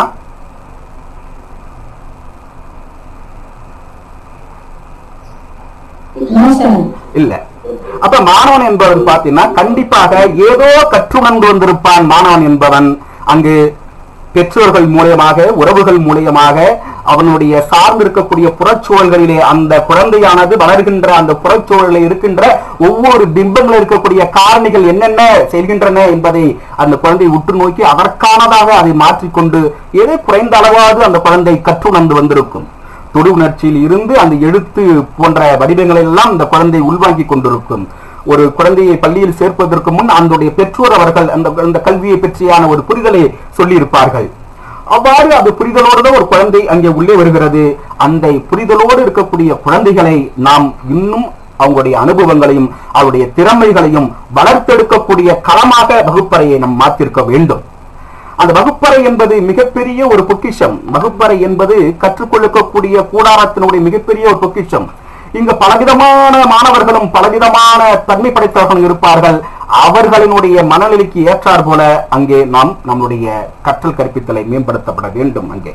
No, sir. இல்ல அப்ப மாணவன் என்பவன் பார்த்தீங்கன்னா கண்டிப்பாக ஏதோ கற்றுணர்ந்து வந்திருப்பான் மாணவன் என்பவன் அங்கு பெற்றோர்கள் மூலியமாக உறவுகள் மூலியமாக அவனுடைய சார்ந்திருக்கக்கூடிய புறச்சூழல்களிலே அந்த குழந்தையானது வளர்கின்ற அந்த புறச்சூழலில் இருக்கின்ற ஒவ்வொரு பிம்பங்களில் இருக்கக்கூடிய காரணிகள் என்னென்ன செய்கின்றன என்பதை அந்த குழந்தை உற்று நோக்கி அதற்கானதாக அதை மாற்றிக்கொண்டு ஏதோ குறைந்த அளவாவது அந்த குழந்தை கற்றுணர்ந்து வந்திருக்கும் தொடு உணர்ச்சியில் இருந்து அந்த எழுத்து போன்ற வடிவங்களை எல்லாம் இந்த குழந்தை உள்வாங்கிக் கொண்டிருக்கும் ஒரு குழந்தையை பள்ளியில் சேர்ப்பதற்கு முன் அதனுடைய பெற்றோர் அவர்கள் அந்த அந்த கல்வியை பற்றியான ஒரு புரிதலை சொல்லியிருப்பார்கள் அவ்வாறு அந்த புரிதலோடு தான் ஒரு குழந்தை அங்கே உள்ளே வருகிறது அந்த புரிதலோடு இருக்கக்கூடிய குழந்தைகளை நாம் இன்னும் அவங்களுடைய அனுபவங்களையும் அவருடைய திறமைகளையும் வளர்த்தெடுக்கக்கூடிய களமாக வகுப்பறையை நாம் மாற்றிருக்க வேண்டும் அந்த வகுப்பறை என்பது மிகப்பெரிய ஒரு பொக்கிஷம் வகுப்பறை என்பது கற்றுக்கொள்ளக்கூடிய கூடாரத்தினுடைய மிகப்பெரிய ஒரு பொக்கிஷம் இங்கு பலவிதமான மாணவர்களும் பலவிதமான தன்மை படைத்தவர்களும் இருப்பார்கள் அவர்களினுடைய மனநிலைக்கு ஏற்றார் போல அங்கே நாம் நம்முடைய கற்றல் கற்பித்தலை மேம்படுத்தப்பட வேண்டும் அங்கே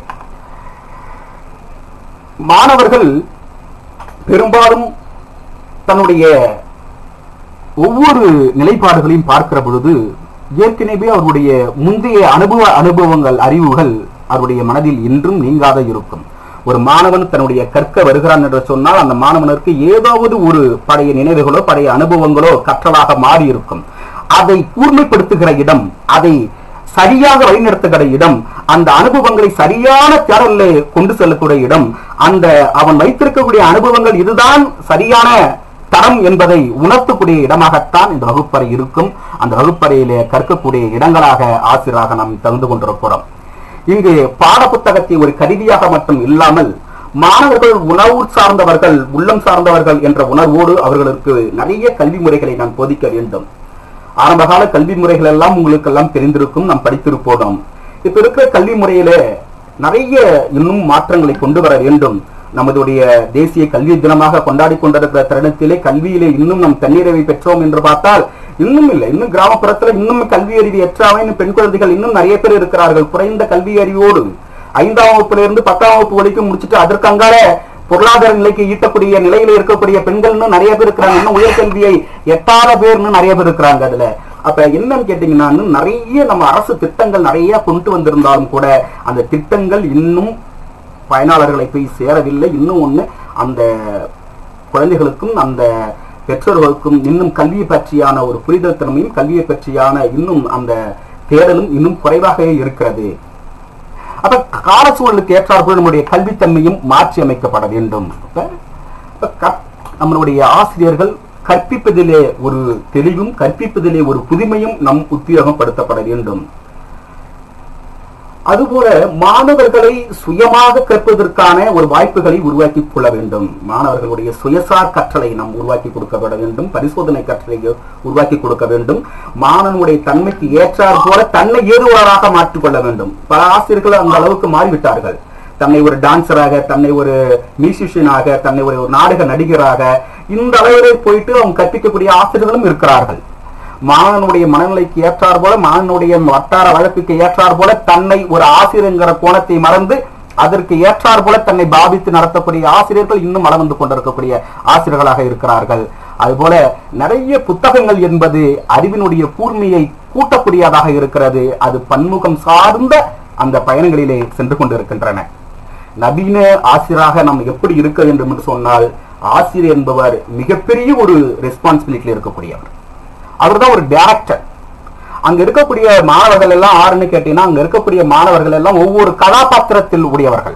மாணவர்கள் பெரும்பாலும் தன்னுடைய ஒவ்வொரு நிலைப்பாடுகளையும் பார்க்கிற பொழுது ஏற்கனவே அவருடைய முந்தைய அனுபவ அனுபவங்கள் அறிவுகள் அவருடைய மனதில் இன்றும் நீங்காத இருக்கும் ஒரு மாணவன் தன்னுடைய கற்க வருகிறான் என்று சொன்னால் அந்த மாணவனுக்கு ஏதாவது ஒரு பழைய நினைவுகளோ பழைய அனுபவங்களோ கற்றலாக மாறி இருக்கும் அதை கூர்மைப்படுத்துகிற இடம் அதை சரியாக வழிநடத்துகிற இடம் அந்த அனுபவங்களை சரியான தேடல்ல கொண்டு செல்லக்கூடிய இடம் அந்த அவன் வைத்திருக்கக்கூடிய அனுபவங்கள் இதுதான் சரியான தரம் என்பதை உணர்த்தக்கூடிய இடமாகத்தான் இந்த வகுப்பறை இருக்கும் அந்த வகுப்பறையிலே கற்கக்கூடிய இடங்களாக ஆசிரியராக நாம் தகுந்து கொண்டிருக்கிறோம் இங்கு பாடப்புத்தகத்தை ஒரு கருவியாக மட்டும் இல்லாமல் மாணவர்கள் உணவு சார்ந்தவர்கள் உள்ளம் சார்ந்தவர்கள் என்ற உணர்வோடு அவர்களுக்கு நிறைய கல்வி முறைகளை நான் போதிக்க வேண்டும் ஆரம்பகால கல்வி முறைகள் எல்லாம் உங்களுக்கு எல்லாம் தெரிந்திருக்கும் நாம் படித்திருப்போம் இப்ப இருக்கிற கல்வி முறையில நிறைய இன்னும் மாற்றங்களை கொண்டு வர வேண்டும் நமதுடைய தேசிய கல்வி தினமாக கொண்டாடி கொண்டிருக்கிற தருணத்திலே கல்வியிலே இன்னும் நம் தன்னிறைவை பெற்றோம் என்று பார்த்தால் இன்னும் இல்லை இன்னும் கிராமப்புறத்துல இன்னும் கல்வி அறிவு எற்றாமைன்னு பெண் குழந்தைகள் இன்னும் நிறைய பேர் இருக்கிறார்கள் குறைந்த கல்வி அறிவோடு ஐந்தாம் வகுப்புல இருந்து பத்தாம் வகுப்பு வரைக்கும் முடிச்சுட்டு அதற்கு அங்கால பொருளாதார நிலைக்கு ஈட்டக்கூடிய நிலையில இருக்கக்கூடிய பெண்கள் இன்னும் நிறைய பேர் இருக்கிறாங்க இன்னும் உயர்கல்வியை எட்டாத பேர்னு நிறைய பேர் இருக்கிறாங்க அதுல அப்ப என்னன்னு கேட்டீங்கன்னா இன்னும் நிறைய நம்ம அரசு திட்டங்கள் நிறைய கொண்டு வந்திருந்தாலும் கூட அந்த திட்டங்கள் இன்னும் பயனாளர்களை போய் சேரவில்லை இன்னும் ஒண்ணு அந்த குழந்தைகளுக்கும் அந்த பெற்றோர்களுக்கும் இன்னும் கல்வியை பற்றியான ஒரு புரிதல் திறமையும் கல்வியை பற்றியான இன்னும் அந்த தேடலும் இன்னும் குறைவாகவே இருக்கிறது அப்ப கால சூழலுக்கு ஏற்றாற்போல் நம்முடைய கல்வித்தன்மையும் மாற்றி அமைக்கப்பட வேண்டும் அப்ப இப்ப கற்- நம்மளுடைய ஆசிரியர்கள் கற்பிப்பதிலே ஒரு தெளிவும் கற்பிப்பதிலே ஒரு புதுமையும் நம் உத்தியோகப்படுத்தப்பட வேண்டும் அதுபோல மாணவர்களை சுயமாக கற்பதற்கான ஒரு வாய்ப்புகளை உருவாக்கி கொள்ள வேண்டும் மாணவர்களுடைய சுயசார் கற்றலை நாம் உருவாக்கி கொடுக்கப்பட வேண்டும் பரிசோதனை கற்றலை உருவாக்கி கொடுக்க வேண்டும் மாணவனுடைய தன்மைக்கு ஏற்றார் போல தன்னை ஏதுவாராக மாற்றிக்கொள்ள வேண்டும் பல ஆசிரியர்கள் அந்த அளவுக்கு மாறிவிட்டார்கள் தன்னை ஒரு டான்சராக தன்னை ஒரு மியூசிஷியனாக தன்னை ஒரு நாடக நடிகராக இந்த அளவிலே போயிட்டு அவங்க கற்பிக்கக்கூடிய ஆசிரியர்களும் இருக்கிறார்கள் மாணவனுடைய மனநிலைக்கு ஏற்றார் போல மாணவனுடைய வட்டார வழக்குக்கு ஏற்றார் போல தன்னை ஒரு ஆசிரியங்கிற கோணத்தை மறந்து அதற்கு ஏற்றார் போல தன்னை பாதித்து நடத்தக்கூடிய ஆசிரியர்கள் இன்னும் வளம் வந்து கொண்டிருக்கக்கூடிய ஆசிரியர்களாக இருக்கிறார்கள் அதுபோல நிறைய புத்தகங்கள் என்பது அறிவினுடைய கூர்மையை கூட்டக்கூடியதாக இருக்கிறது அது பன்முகம் சார்ந்த அந்த பயணங்களிலே சென்று கொண்டிருக்கின்றன நவீன ஆசிரியராக நாம் எப்படி இருக்க வேண்டும் என்று சொன்னால் ஆசிரியர் என்பவர் மிகப்பெரிய ஒரு ரெஸ்பான்சிபிலிட்டியில் இருக்கக்கூடியவர் அவர்தான் ஒரு டைரக்டர் அங்க இருக்கக்கூடிய மாணவர்கள் எல்லாம் ஆறுன்னு கேட்டீங்கன்னா அங்க இருக்கக்கூடிய மாணவர்கள் எல்லாம் ஒவ்வொரு கதாபாத்திரத்தில் உடையவர்கள்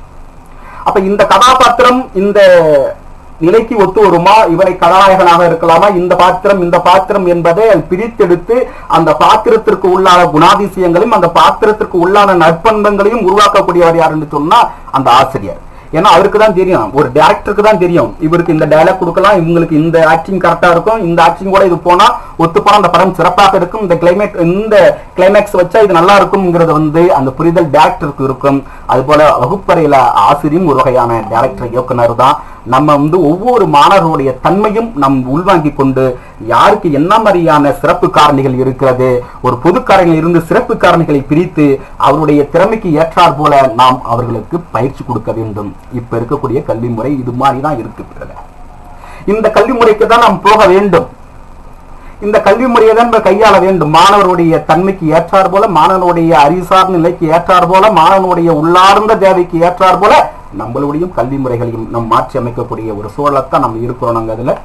அப்ப இந்த கதாபாத்திரம் இந்த நிலைக்கு ஒத்து வருமா இவரை கதாநாயகனாக இருக்கலாமா இந்த பாத்திரம் இந்த பாத்திரம் என்பதை பிரித்தெடுத்து அந்த பாத்திரத்திற்கு உள்ளான குணாதிசயங்களையும் அந்த பாத்திரத்திற்கு உள்ளான நற்பண்பங்களையும் உருவாக்கக்கூடியவர் யார் என்று சொன்னா அந்த ஆசிரியர் ஏன்னா அவருக்கு தான் தெரியும் ஒரு டேரக்டருக்கு தான் தெரியும் இவருக்கு இந்த டயலாக் கொடுக்கலாம் இவங்களுக்கு இந்த ஆக்டிங் கரெக்டா இருக்கும் இந்த ஆக்டிங் கூட இது போனா ஒத்து போனா அந்த படம் சிறப்பாக இருக்கும் இந்த கிளைமேட் இந்த கிளைமேக்ஸ் வச்சா இது நல்லா இருக்கும்ங்கிறது வந்து அந்த புரிதல் டேரக்டருக்கு இருக்கும் அது போல வகுப்பறையில ஆசிரியும் ஒரு வகையான டேரக்டர் இயக்குனர் தான் நம்ம வந்து ஒவ்வொரு மாணவர்களுடைய தன்மையும் நம் உள்வாங்கி கொண்டு யாருக்கு என்ன மாதிரியான சிறப்பு காரணிகள் இருக்கிறது ஒரு பொது காரணிகள் இருந்து சிறப்பு காரணிகளை பிரித்து அவருடைய திறமைக்கு ஏற்றார் போல நாம் அவர்களுக்கு பயிற்சி கொடுக்க வேண்டும் இப்ப இருக்கக்கூடிய கல்வி முறை இது மாதிரி தான் இருக்கு brother. இந்த கல்வி முறைக்கு தான் நாம் போக வேண்டும் இந்த கல்வி முறையை தான் நம்ம கையாள வேண்டும் மாணவருடைய தன்மைக்கு ஏற்றார் போல மாணவனுடைய அறிசார் நிலைக்கு ஏற்றார் போல மாணவனுடைய உள்ளார்ந்த தேவைக்கு ஏற்றார் போல நம்மளுடைய கல்வி முறைகளையும் நம் மாற்றி அமைக்கக்கூடிய ஒரு சூழலைத்தான் நம்ம இருக்கிறோம் நாங்க அதுல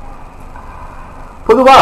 பொதுவா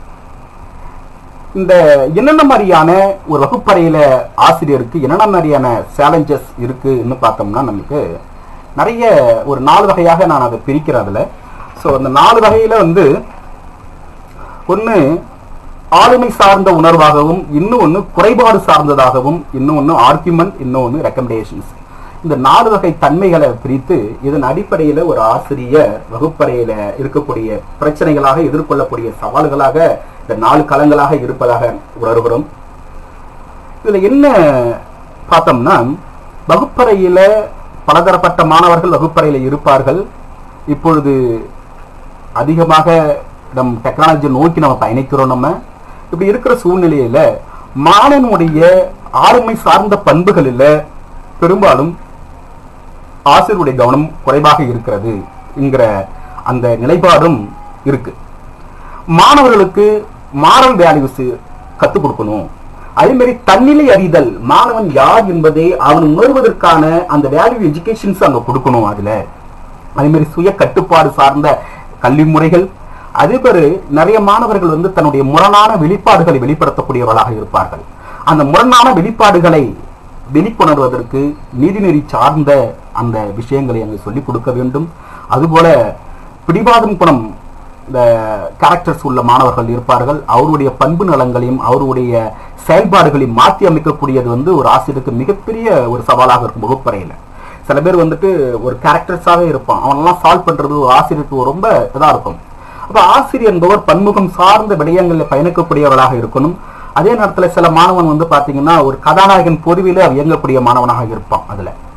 இந்த என்னென்ன மாதிரியான ஒரு வகுப்பறையில ஆசிரியருக்கு என்னென்ன மாதிரியான சேலஞ்சஸ் இருக்குன்னு பார்த்தோம்னா நமக்கு நிறைய ஒரு நாலு வகையாக நான் அதை பிரிக்கிறேன் அதுல ஸோ அந்த நாலு வகையில வந்து ஒண்ணு ஆளுமை சார்ந்த உணர்வாகவும் இன்னும் ஒண்ணு குறைபாடு சார்ந்ததாகவும் இன்னும் ஒண்ணு ஆர்குமெண்ட் இன்னும் ஒண்ணு ரெக்கமெண்டேஷன்ஸ் இந்த நாலு வகை தன்மைகளை பிரித்து இதன் அடிப்படையில ஒரு ஆசிரியர் வகுப்பறையில இருக்கக்கூடிய பிரச்சனைகளாக எதிர்கொள்ளக்கூடிய சவால்களாக இந்த நாலு களங்களாக இருப்பதாக உணர்கிறோம் இதுல என்ன பார்த்தோம்னா வகுப்பறையில பலதரப்பட்ட மாணவர்கள் வகுப்பறையில இருப்பார்கள் இப்பொழுது அதிகமாக நம் டெக்னாலஜி நோக்கி நம்ம பயணிக்கிறோம் நம்ம இப்படி இருக்கிற சூழ்நிலையில மாணவனுடைய ஆளுமை சார்ந்த பண்புகளில் பெரும்பாலும் ஆசிரியருடைய கவனம் குறைவாக இருக்கிறது என்கிற அந்த நிலைப்பாடும் இருக்கு மாணவர்களுக்கு மாரல் வேல்யூஸ் கத்துக் கொடுக்கணும் அதே மாதிரி தன்னிலை அறிதல் மாணவன் யார் என்பதை அவன் உணர்வதற்கான அந்த வேல்யூ எஜுகேஷன்ஸ் அங்க கொடுக்கணும் அதுல அதே மாதிரி சுய கட்டுப்பாடு சார்ந்த கல்வி முறைகள் அதே பேரு நிறைய மாணவர்கள் வந்து தன்னுடைய முரணான வெளிப்பாடுகளை வெளிப்படுத்தக்கூடியவர்களாக இருப்பார்கள் அந்த முரணான வெளிப்பாடுகளை வெளிக்கொணர்வதற்கு நீதிநெறி சார்ந்த அந்த விஷயங்களை அங்கு சொல்லிக் கொடுக்க வேண்டும் அதுபோல பிடிவாதம் குணம் இந்த கேரக்டர்ஸ் உள்ள மாணவர்கள் இருப்பார்கள் அவருடைய பண்பு நலங்களையும் அவருடைய செயல்பாடுகளையும் மாற்றி அமைக்கக்கூடியது வந்து ஒரு ஆசிரியருக்கு மிகப்பெரிய ஒரு சவாலாக இருக்கும் வகுப்பறையில சில பேர் வந்துட்டு ஒரு கேரக்டர்ஸாவே இருப்பான் அவனெல்லாம் சால்வ் பண்றது ஒரு ஆசிரியருக்கு ரொம்ப இதா இருக்கும் அப்ப ஆசிரியர் என்பவர் பன்முகம் சார்ந்த விடயங்களில் பயணிக்கக்கூடியவர்களாக இருக்கணும் அதே நேரத்துல சில மாணவன் வந்து பாத்தீங்கன்னா ஒரு கதாநாயகன் பொதுவில இயங்கக்கூடிய மாணவனாக இருப்பான் அதுல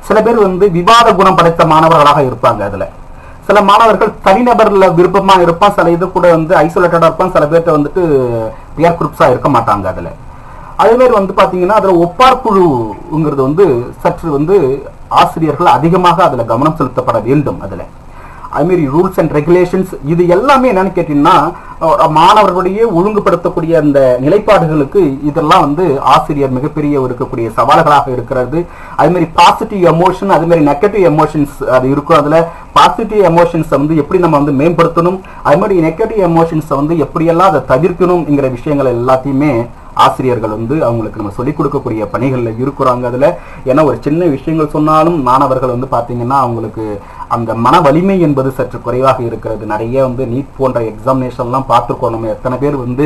சில பேர் வந்து விவாத குணம் படைத்த மாணவர்களாக இருப்பாங்க அதுல சில மாணவர்கள் தனிநபர்ல விருப்பமா இருப்பான் சில இது கூட வந்து ஐசோலேட்டடா இருப்பான் சில பேர்ட்ட வந்துட்டு பியர் குரூப்ஸா இருக்க மாட்டாங்க அதுல அதே மாதிரி வந்து பாத்தீங்கன்னா அதுல ஒப்பார் குழுங்கிறது வந்து சற்று வந்து ஆசிரியர்கள் அதிகமாக அதுல கவனம் செலுத்தப்பட வேண்டும் அதுல அதுமாரி ரூல்ஸ் அண்ட் ரெகுலேஷன்ஸ் இது எல்லாமே என்னன்னு கேட்டீங்கன்னா அஹ், மாணவர்களுடைய ஒழுங்குபடுத்தக்கூடிய அந்த நிலைப்பாடுகளுக்கு இதெல்லாம் வந்து ஆசிரியர் மிகப்பெரிய இருக்கக்கூடிய சவால்களாக இருக்கிறது அது மாதிரி பாசிட்டிவ் எமோஷன் அது மாதிரி நெகட்டிவ் எமோஷன்ஸ் அது இருக்கும் அதுல பாசிட்டிவ் எமோஷன்ஸை வந்து எப்படி நம்ம வந்து மேம்படுத்தணும் அது மாதிரி நெகட்டிவ் எமோஷன்ஸை வந்து எப்படியெல்லாம் அதை தவிர்க்கணுங்கிற விஷயங்கள் எல்லாத்தையுமே ஆசிரியர்கள் வந்து அவங்களுக்கு நம்ம சொல்லிக் கொடுக்கக்கூடிய பணிகள்ல இருக்கிறாங்க அதுல ஏன்னா ஒரு சின்ன விஷயங்கள் சொன்னாலும் மாணவர்கள் வந்து பாத்தீங்கன்னா அவங்களுக்கு அந்த மன வலிமை என்பது சற்று குறைவாக இருக்கிறது நிறைய வந்து நீட் போன்ற எக்ஸாமினேஷன்லாம் பார்த்துருக்கோம் நம்ம எத்தனை பேர் வந்து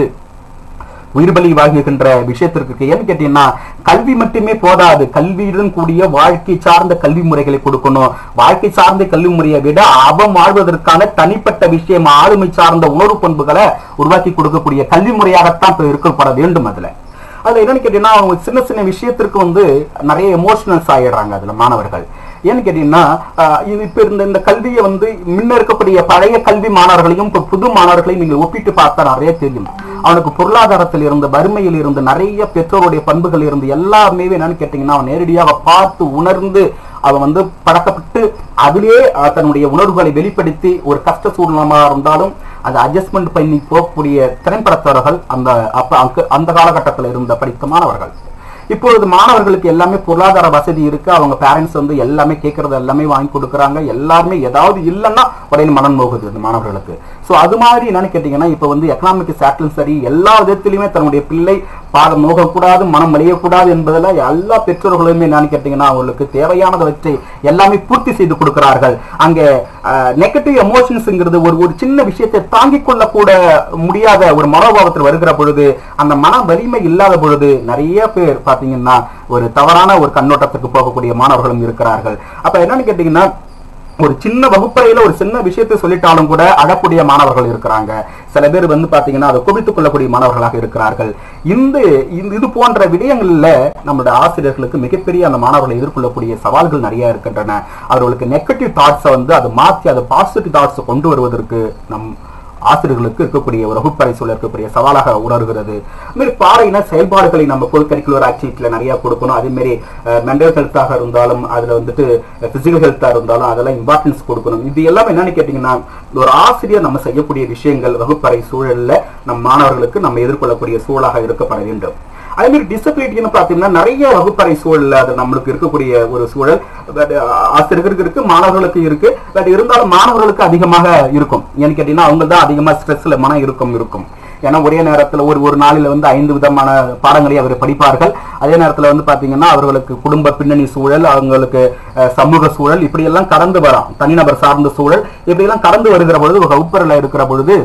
உயிர்பலி வாங்குகின்ற விஷயத்திற்கு ஏன்னு கேட்டீங்கன்னா கல்வி மட்டுமே போதாது கல்வியுடன் கூடிய வாழ்க்கை சார்ந்த கல்வி முறைகளை கொடுக்கணும் வாழ்க்கை சார்ந்த கல்வி முறையை விட அவன் வாழ்வதற்கான தனிப்பட்ட விஷயம் ஆளுமை சார்ந்த உணர்வு பண்புகளை உருவாக்கி கொடுக்கக்கூடிய கல்வி முறையாகத்தான் இப்ப இருக்கப்பட வேண்டும் அதுல அதுல என்னன்னு கேட்டீங்கன்னா அவங்க சின்ன சின்ன விஷயத்திற்கு வந்து நிறைய எமோஷனல்ஸ் ஆயிடுறாங்க அதுல மாணவர்கள் ஏன்னு கேட்டீங்கன்னா ஆஹ் இது இப்ப இருந்த இந்த கல்வியை வந்து முன்ன இருக்கக்கூடிய பழைய கல்வி மாணவர்களையும் இப்ப புது மாணவர்களையும் நீங்க ஒப்பிட்டு பார்த்தா நிறைய தெரியும் அவனுக்கு பொருளாதாரத்தில் இருந்து வறுமையில் இருந்து நிறைய பெற்றோருடைய பண்புகள் இருந்து எல்லாமே என்னன்னு கேட்டீங்கன்னா அவன் நேரடியாக பார்த்து உணர்ந்து அவன் வந்து பழக்கப்பட்டு அதிலே அஹ், தன்னுடைய உணர்வுகளை வெளிப்படுத்தி ஒரு கஷ்ட சூழ்நிலமா இருந்தாலும் அதை அட்ஜஸ்ட்மெண்ட் பண்ணி போகக்கூடிய திறன்படுத்தவர்கள் அந்த அப்ப அங்க- அந்த காலகட்டத்தில் இருந்த படித்த மாணவர்கள் இப்பொழுது மாணவர்களுக்கு எல்லாமே பொருளாதார வசதி இருக்கு அவங்க பேரண்ட்ஸ் வந்து எல்லாமே கேட்கறது எல்லாமே வாங்கி கொடுக்குறாங்க எல்லாருமே ஏதாவது இல்லைன்னா உடனே மனம் போகுது இந்த மாணவர்களுக்கு ஸோ அது மாதிரி என்னன்னு கேட்டீங்கன்னா இப்போ வந்து எக்கனாமிக் சேட்டிலும் சரி எல்லா விதத்திலுமே தன்னுடைய பிள்ளை பாதம் நோகக்கூடாது மனம் வலியக்கூடாது என்பதில் எல்லா பெற்றோர்களுமே என்னன்னு கேட்டீங்கன்னா அவங்களுக்கு தேவையானதை எல்லாமே பூர்த்தி செய்து கொடுக்கிறார்கள் அங்கே நெகட்டிவ் எமோஷன்ஸ்ங்கிறது ஒரு ஒரு சின்ன விஷயத்தை தாங்கிக் கொள்ளக்கூட முடியாத ஒரு மனோபாவத்தில் வருகிற பொழுது அந்த மன வலிமை இல்லாத பொழுது நிறைய பேர் பாத்தீங்கன்னா ஒரு தவறான ஒரு கண்ணோட்டத்துக்கு போகக்கூடிய மாணவர்களும் இருக்கிறார்கள் அப்ப என்னன்னு கேட்டீங்கன்னா ஒரு சின்ன வகுப்பறையில ஒரு சின்ன விஷயத்தை சொல்லிட்டாலும் கூட அழக்கூடிய மாணவர்கள் இருக்கிறாங்க சில பேர் வந்து பாத்தீங்கன்னா அதை குவித்துக் கொள்ளக்கூடிய மாணவர்களாக இருக்கிறார்கள் இந்த இந்த- இது போன்ற விடயங்கள்ல நம்மளுடைய ஆசிரியர்களுக்கு மிகப்பெரிய அந்த மாணவர்களை எதிர்கொள்ளக்கூடிய சவால்கள் நிறைய இருக்கின்றன அவர்களுக்கு நெகட்டிவ் தாட்ஸை வந்து அதை மாற்றி அதை பாசிட்டிவ் தாட்ஸை கொண்டு வருவதற்கு நம் ஆசிரியர்களுக்கு இருக்கக்கூடிய ஒரு வகுப்பறை சூழல் இருக்கக்கூடிய சவாலாக உணர்கிறது அதுமாரி பாறையின செயல்பாடுகளை நம்ம கோ கரிக்குலர் ஆக்டிவிட்டியில நிறைய கொடுக்கணும் அதே மாதிரி மென்டல் ஹெல்த்தாக இருந்தாலும் அதுல வந்துட்டு பிசிக்கல் ஹெல்த்தா இருந்தாலும் அதெல்லாம் இம்பார்ட்டன்ஸ் கொடுக்கணும் இது எல்லாம் என்னன்னு கேட்டீங்கன்னா ஒரு ஆசிரியர் நம்ம செய்யக்கூடிய விஷயங்கள் வகுப்பறை சூழல்ல நம் மாணவர்களுக்கு நம்ம எதிர்கொள்ளக்கூடிய சூழலாக இருக்கப்பட வேண்டும் அதே மாதிரி டிசபிலிட்டின்னு பார்த்தீங்கன்னா நிறைய வகுப்பறை சூழல்ல அது நம்மளுக்கு இருக்கக்கூடிய ஒரு சூழல் But, அஹ், ஆசிரியர்களுக்கு இருக்கு மாணவர்களுக்கு இருக்கு பட் இருந்தாலும் மாணவர்களுக்கு அதிகமாக இருக்கும் ஏன்னு கேட்டீங்கன்னா அவங்க தான் அதிகமா ஸ்ட்ரெஸ்ல மன இருக்கும் இருக்கும் ஏன்னா ஒரே நேரத்துல ஒரு ஒரு நாளில வந்து ஐந்து விதமான பாடங்களை அவர் படிப்பார்கள் அதே நேரத்துல வந்து பாத்தீங்கன்னா அவர்களுக்கு குடும்ப பின்னணி சூழல் அவங்களுக்கு அஹ், சமூக சூழல் இப்படி எல்லாம் கடந்து வரும் தனிநபர் சார்ந்த சூழல் இப்படி எல்லாம் கடந்து வருகிற பொழுது ஒரு வகுப்பறையில இருக்கிற பொழுது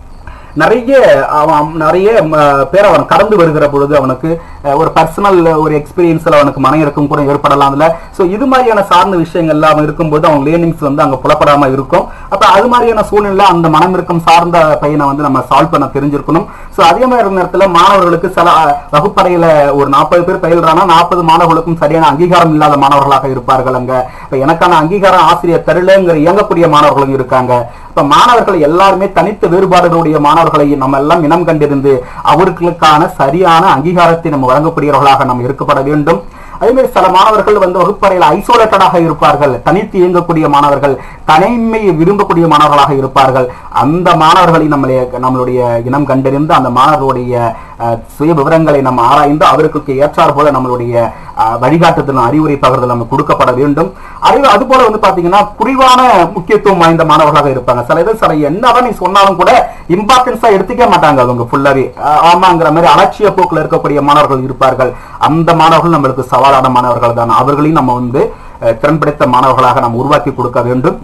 நிறைய அவன் நிறைய ம, பேர் அவன் கடந்து வருகிற பொழுது அவனுக்கு அஹ், ஒரு பர்சனல் ஒரு எக்ஸ்பீரியன்ஸ்ல அவனுக்கு மன இறக்கம் கூட ஏற்படலாம் அதுல ஸோ இது மாதிரியான சார்ந்த விஷயங்கள்ல அவன் இருக்கும்போது அவன் லேர்னிங்ஸ் வந்து அங்க புலப்படாம இருக்கும் அப்ப அது மாதிரியான சூழ்நிலை அந்த மனம் இறக்கம் சார்ந்த பையனை வந்து நம்ம சால்வ் பண்ண தெரிஞ்சிருக்கணும் ஸோ அதே மாதிரி நேரத்துல மாணவர்களுக்கு சில அஹ், வகுப்பறையில ஒரு நாற்பது பேர் பயில்றானா நாற்பது மாணவர்களுக்கும் சரியான அங்கீகாரம் இல்லாத மாணவர்களாக இருப்பார்கள் அங்க இப்ப எனக்கான அங்கீகாரம் ஆசிரியர் தரலங்கிற இயங்கக்கூடிய மாணவர்களும் இருக்காங்க இப்ப மாணவர்கள் எல்லாருமே தனித்த வேறுபாடுகளுடைய மாணவர்களை நம்ம எல்லாம் இனம் கண்டிருந்து அவர்களுக்கான சரியான அங்கீகாரத்தை நம்ம வழங்கக்கூடியவர்களாக நாம் இருக்கப்பட வேண்டும் அதே மாதிரி சில மாணவர்கள் வந்து வகுப்பறையில் ஐசோலேட்டடாக இருப்பார்கள் தனித்து இயங்கக்கூடிய மாணவர்கள் தனிமையை விரும்பக்கூடிய மாணவர்களாக இருப்பார்கள் அந்த மாணவர்களை நம்மளுடைய நம்மளுடைய இனம் கண்டறிந்து அந்த மாணவர்களுடைய அஹ், சுய விவரங்களை நம்ம ஆராய்ந்து அவர்களுக்கு ஏற்றார் போல நம்மளுடைய அஹ், வழிகாட்டுதல் அறிவுரை பகிர்தல் நம்ம கொடுக்கப்பட வேண்டும் அறிவு அது போல வந்து பாத்தீங்கன்னா குறைவான முக்கியத்துவம் வாய்ந்த மாணவர்களாக இருப்பாங்க சில இது சில என்னதான் நீ சொன்னாலும் கூட இம்பார்ட்டன்ஸா எடுத்துக்க மாட்டாங்க அவங்க ஃபுல்லாவே அஹ், ஆமாங்கிற மாதிரி அலட்சிய போக்குல இருக்கக்கூடிய மாணவர்கள் இருப்பார்கள் அந்த மாணவர்கள் நம்மளுக்கு சவாலான மாணவர்கள் தான் அவர்களையும் நம்ம வந்து அஹ், திறன் படைத்த மாணவர்களாக நாம் உருவாக்கி கொடுக்க வேண்டும்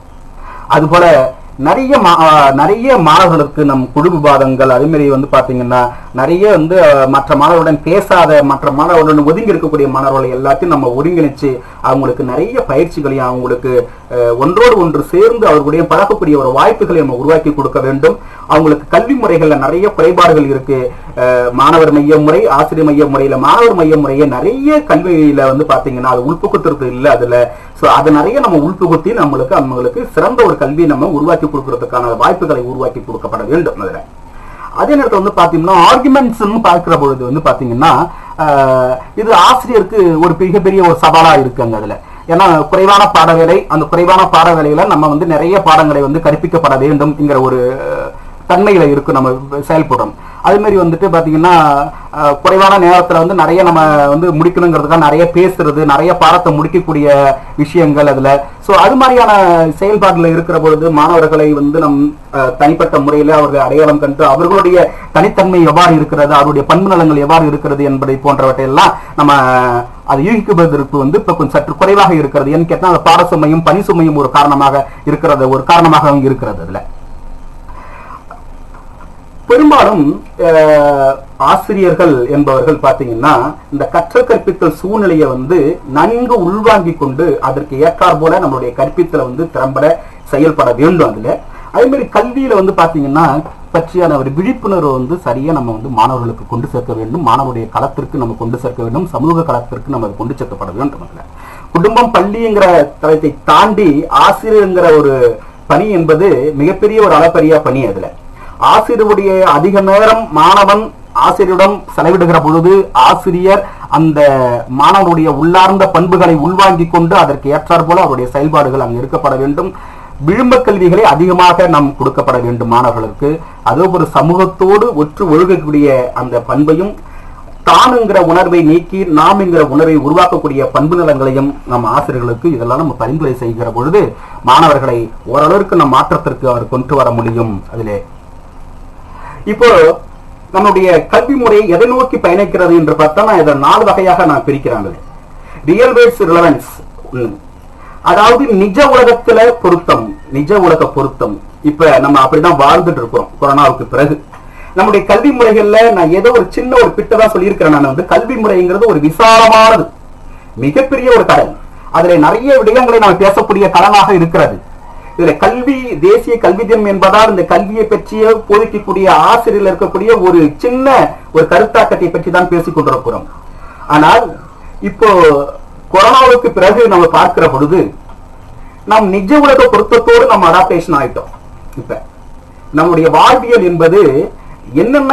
அதுபோல நிறைய மா- ஆஹ் நிறைய மாணவர்களுக்கு நம் குழு விவாதங்கள் அதே மாதிரி வந்து பாத்தீங்கன்னா நிறைய வந்து ஆஹ், மற்ற மாணவர்களுடன் பேசாத மற்ற மாணவர்களுடன் ஒதுங்கி இருக்கக்கூடிய மாணவர்களை எல்லாத்தையும் நம்ம ஒருங்கிணைச்சு அவங்களுக்கு நிறைய பயிற்சிகளையும் அவங்களுக்கு அஹ், ஒன்றோடு ஒன்று சேர்ந்து அவர்களுடைய பழகக்கூடிய ஒரு வாய்ப்புகளை நம்ம உருவாக்கி கொடுக்க வேண்டும் அவங்களுக்கு கல்வி முறைகள்ல நிறைய குறைபாடுகள் இருக்கு அஹ், மாணவர் மைய முறை ஆசிரியர் மைய முறையில மாணவர் மைய முறையை நிறைய கல்வியில வந்து பாத்தீங்கன்னா அது உள்புகுத்துறது இல்லை அதுல சோ அதை நிறைய நம்ம உள்புகுத்தி நம்மளுக்கு அவங்களுக்கு சிறந்த ஒரு கல்வியை நம்ம உருவாக்கி கொடுக்கறதுக்கான வாய்ப்புகளை உருவாக்கி கொடுக்கப்பட வேண்டும் அதுல அதே நேரத்தில் வந்து பாத்தீங்கன்னா ஆர்குமெண்ட்ஸ்னு பார்க்கிற பொழுது வந்து பாத்தீங்கன்னா ஆஹ், இது ஆசிரியருக்கு ஒரு மிகப்பெரிய ஒரு சவாலா இருக்குங்க அதுல ஏன்னா குறைவான பாடவேளை அந்த குறைவான பாடவேளையில நம்ம வந்து நிறைய பாடங்களை வந்து கற்பிக்கப்பட வேண்டும்ங்கிற ஒரு அஹ், தன்மையில இருக்கு நம்ம செயல்படுறோம் அதே மாதிரி வந்துட்டு பாத்தீங்கன்னா அஹ், குறைவான நேரத்துல வந்து நிறைய நம்ம வந்து முடிக்கணுங்கிறதுக்காக நிறைய பேசுறது நிறைய பாடத்தை முடிக்கக்கூடிய விஷயங்கள் அதுல சோ அது மாதிரியான செயல்பாடுல இருக்கிற பொழுது மாணவர்களை வந்து நம் அஹ், தனிப்பட்ட முறையில அவர்கள் அடையாளம் கண்டு அவர்களுடைய தனித்தன்மை எவ்வாறு இருக்கிறது அவருடைய பண்பு நலங்கள் எவ்வாறு இருக்கிறது என்பதை போன்றவற்றை எல்லாம் நம்ம அது யூகிக்குவதற்கு வந்து இப்ப கொஞ்சம் சற்று குறைவாக இருக்கிறது ஏன்னு கேட்டா அந்த பாட சுமையும் பணி சுமையும் ஒரு காரணமாக இருக்கிறது ஒரு காரணமாகவும் இருக்கிறது அதுல பெரும்பாலும் அஹ், ஆசிரியர்கள் என்பவர்கள் பாத்தீங்கன்னா இந்த கற்றல் கற்பித்தல் சூழ்நிலையை வந்து நன்கு உள்வாங்கிக் கொண்டு அதற்கு ஏற்றார் போல நம்மளுடைய கற்பித்தலை வந்து திறம்பட செயல்பட வேண்டும் அதுல அதே மாதிரி கல்வியில வந்து பாத்தீங்கன்னா பற்றியான ஒரு விழிப்புணர்வு வந்து சரியா நம்ம வந்து மாணவர்களுக்கு கொண்டு சேர்க்க வேண்டும் மாணவருடைய களத்திற்கு நம்ம கொண்டு சேர்க்க வேண்டும் சமூக களத்திற்கு நம்ம அது கொண்டு சேர்க்கப்பட வேண்டும் அதுல குடும்பம் பள்ளிங்கிற தளத்தை தாண்டி ஆசிரியர்ங்கிற ஒரு பணி என்பது மிகப்பெரிய ஒரு அளப்பரிய பணி அதுல ஆசிரியருடைய அதிக நேரம் மாணவன் ஆசிரியரிடம் செலவிடுகிற பொழுது ஆசிரியர் அந்த மாணவனுடைய உள்ளார்ந்த பண்புகளை உள்வாங்கிக் கொண்டு அதற்கு ஏற்றார் போல அவருடைய செயல்பாடுகள் அங்கு இருக்கப்பட வேண்டும் விழும்ப கல்விகளை அதிகமாக நாம் கொடுக்கப்பட வேண்டும் மாணவர்களுக்கு அதே ஒரு சமூகத்தோடு ஒற்று ஒழுகக்கூடிய அந்த பண்பையும் தானுங்கிற உணர்வை நீக்கி நாம் என்கிற உணர்வை உருவாக்கக்கூடிய பண்பு நலங்களையும் நம் ஆசிரியர்களுக்கு இதெல்லாம் நம்ம பரிந்துரை செய்கிற பொழுது மாணவர்களை ஓரளவிற்கு நம் மாற்றத்திற்கு அவர் கொண்டு வர முடியும் அதிலே இப்போ நம்முடைய கல்வி முறை எதை நோக்கி பயணிக்கிறது என்று பார்த்தா நான் இதை நாலு வகையாக நான் பிரிக்கிறாங்க ரியல் வேர்ட்ஸ் ரிலவன்ஸ் அதாவது நிஜ உலகத்துல பொருத்தம் நிஜ உலக பொருத்தம் இப்ப நம்ம அப்படிதான் வாழ்ந்துட்டு இருக்கிறோம் கொரோனாவுக்கு பிறகு நம்முடைய கல்வி முறைகள்ல நான் ஏதோ ஒரு சின்ன ஒரு பிட்ட தான் சொல்லியிருக்கிறேன் நான் வந்து கல்வி முறைங்கிறது ஒரு விசாலமானது மிகப்பெரிய ஒரு கடல் அதுல நிறைய விடயங்களை நாம் பேசக்கூடிய களமாக இருக்கிறது இதுல கல்வி தேசிய கல்வி தினம் என்பதால் இந்த கல்வியை பற்றிய போதிக்கக்கூடிய ஆசிரியர்கள் இருக்கக்கூடிய ஒரு சின்ன ஒரு கருத்தாக்கத்தை பற்றி தான் பேசிக் கொண்டிருக்கிறோம் ஆனால் இப்போ கொரோனாவுக்கு பிறகு நம்ம பார்க்கிற பொழுது நாம் நிஜ உலக பொருத்தத்தோடு நம்ம அடாப்டேஷன் ஆயிட்டோம் இப்ப நம்முடைய வாழ்வியல் என்பது என்னென்ன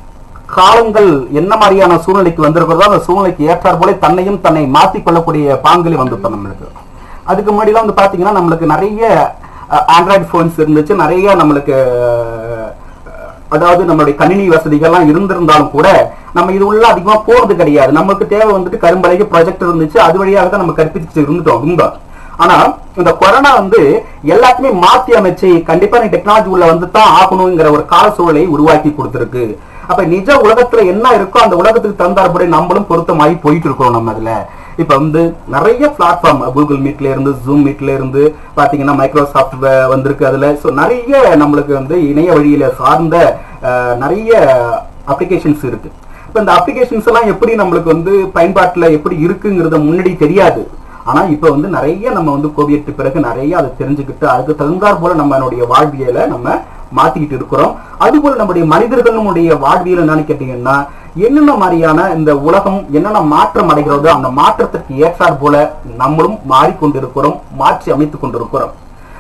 காலங்கள் என்ன மாதிரியான சூழ்நிலைக்கு வந்திருக்கிறதோ அந்த சூழ்நிலைக்கு ஏற்றார் போல தன்னையும் தன்னை மாற்றிக் கொள்ளக்கூடிய பாங்கிலே வந்துட்டோம் நம்மளுக்கு அதுக்கு முன்னாடிலாம் வந்து பாத்தீங்கன்னா நம்மளுக்கு நிறைய ஆண்ட்ராய்டு போன்ஸ் இருந்துச்சு நிறைய நம்மளுக்கு அஹ், அதாவது நம்மளுடைய கணினி வசதிகள்லாம் இருந்திருந்தாலும் கூட நம்ம இது உள்ள அதிகமா போறது கிடையாது நமக்கு தேவை வந்துட்டு கரும்பலைக்கு ப்ராஜெக்ட் இருந்துச்சு அது வழியாக தான் நம்ம கற்பிச்சு இருந்துட்டோம் இருந்தோம் ஆனா இந்த கொரோனா வந்து எல்லாத்தையுமே மாத்தி அமைச்சு கண்டிப்பா நீ டெக்னாலஜி உள்ள வந்து தான் ஆகணுங்கிற ஒரு கால சூழலை உருவாக்கி கொடுத்திருக்கு அப்ப நிஜ உலகத்துல என்ன இருக்கோ அந்த உலகத்துக்கு தந்தார்படி நம்மளும் பொருத்தமாகி போயிட்டு இருக்கோம் நம்ம அதுல இப்ப வந்து நிறைய பிளாட்ஃபார்ம் கூகுள் மீட்ல இருந்து ஜூம் மீட்ல இருந்து பாத்தீங்கன்னா மைக்ரோசாஃப்ட் வந்திருக்கு அதுல ஸோ நிறைய நம்மளுக்கு வந்து இணைய வழியில சார்ந்த அஹ், நிறைய அப்ளிகேஷன்ஸ் இருக்கு இப்ப இந்த அப்ளிகேஷன்ஸ் எல்லாம் எப்படி நம்மளுக்கு வந்து பயன்பாட்டுல எப்படி இருக்குங்கிறத முன்னாடி தெரியாது ஆனா இப்ப வந்து நிறைய நம்ம வந்து கோவியத்து பிறகு நிறைய அதை தெரிஞ்சுக்கிட்டு அதுக்கு தகுந்தாற் போல நம்மளுடைய வாழ்வியலை நம்ம மாத்திக்கிட்டு இருக்கிறோம் அதுபோல நம்முடைய மனிதர்களுடைய வாழ்வியல் என்னன்னு கேட்டீங்கன்னா என்னென்ன மாதிரியான இந்த உலகம் என்னென்ன மாற்றம் அடைகிறதோ அந்த மாற்றத்திற்கு ஏற்றாற் போல நம்மளும் மாறிக்கொண்டிருக்கிறோம் மாற்றி அமைத்துக் கொண்டிருக்கிறோம்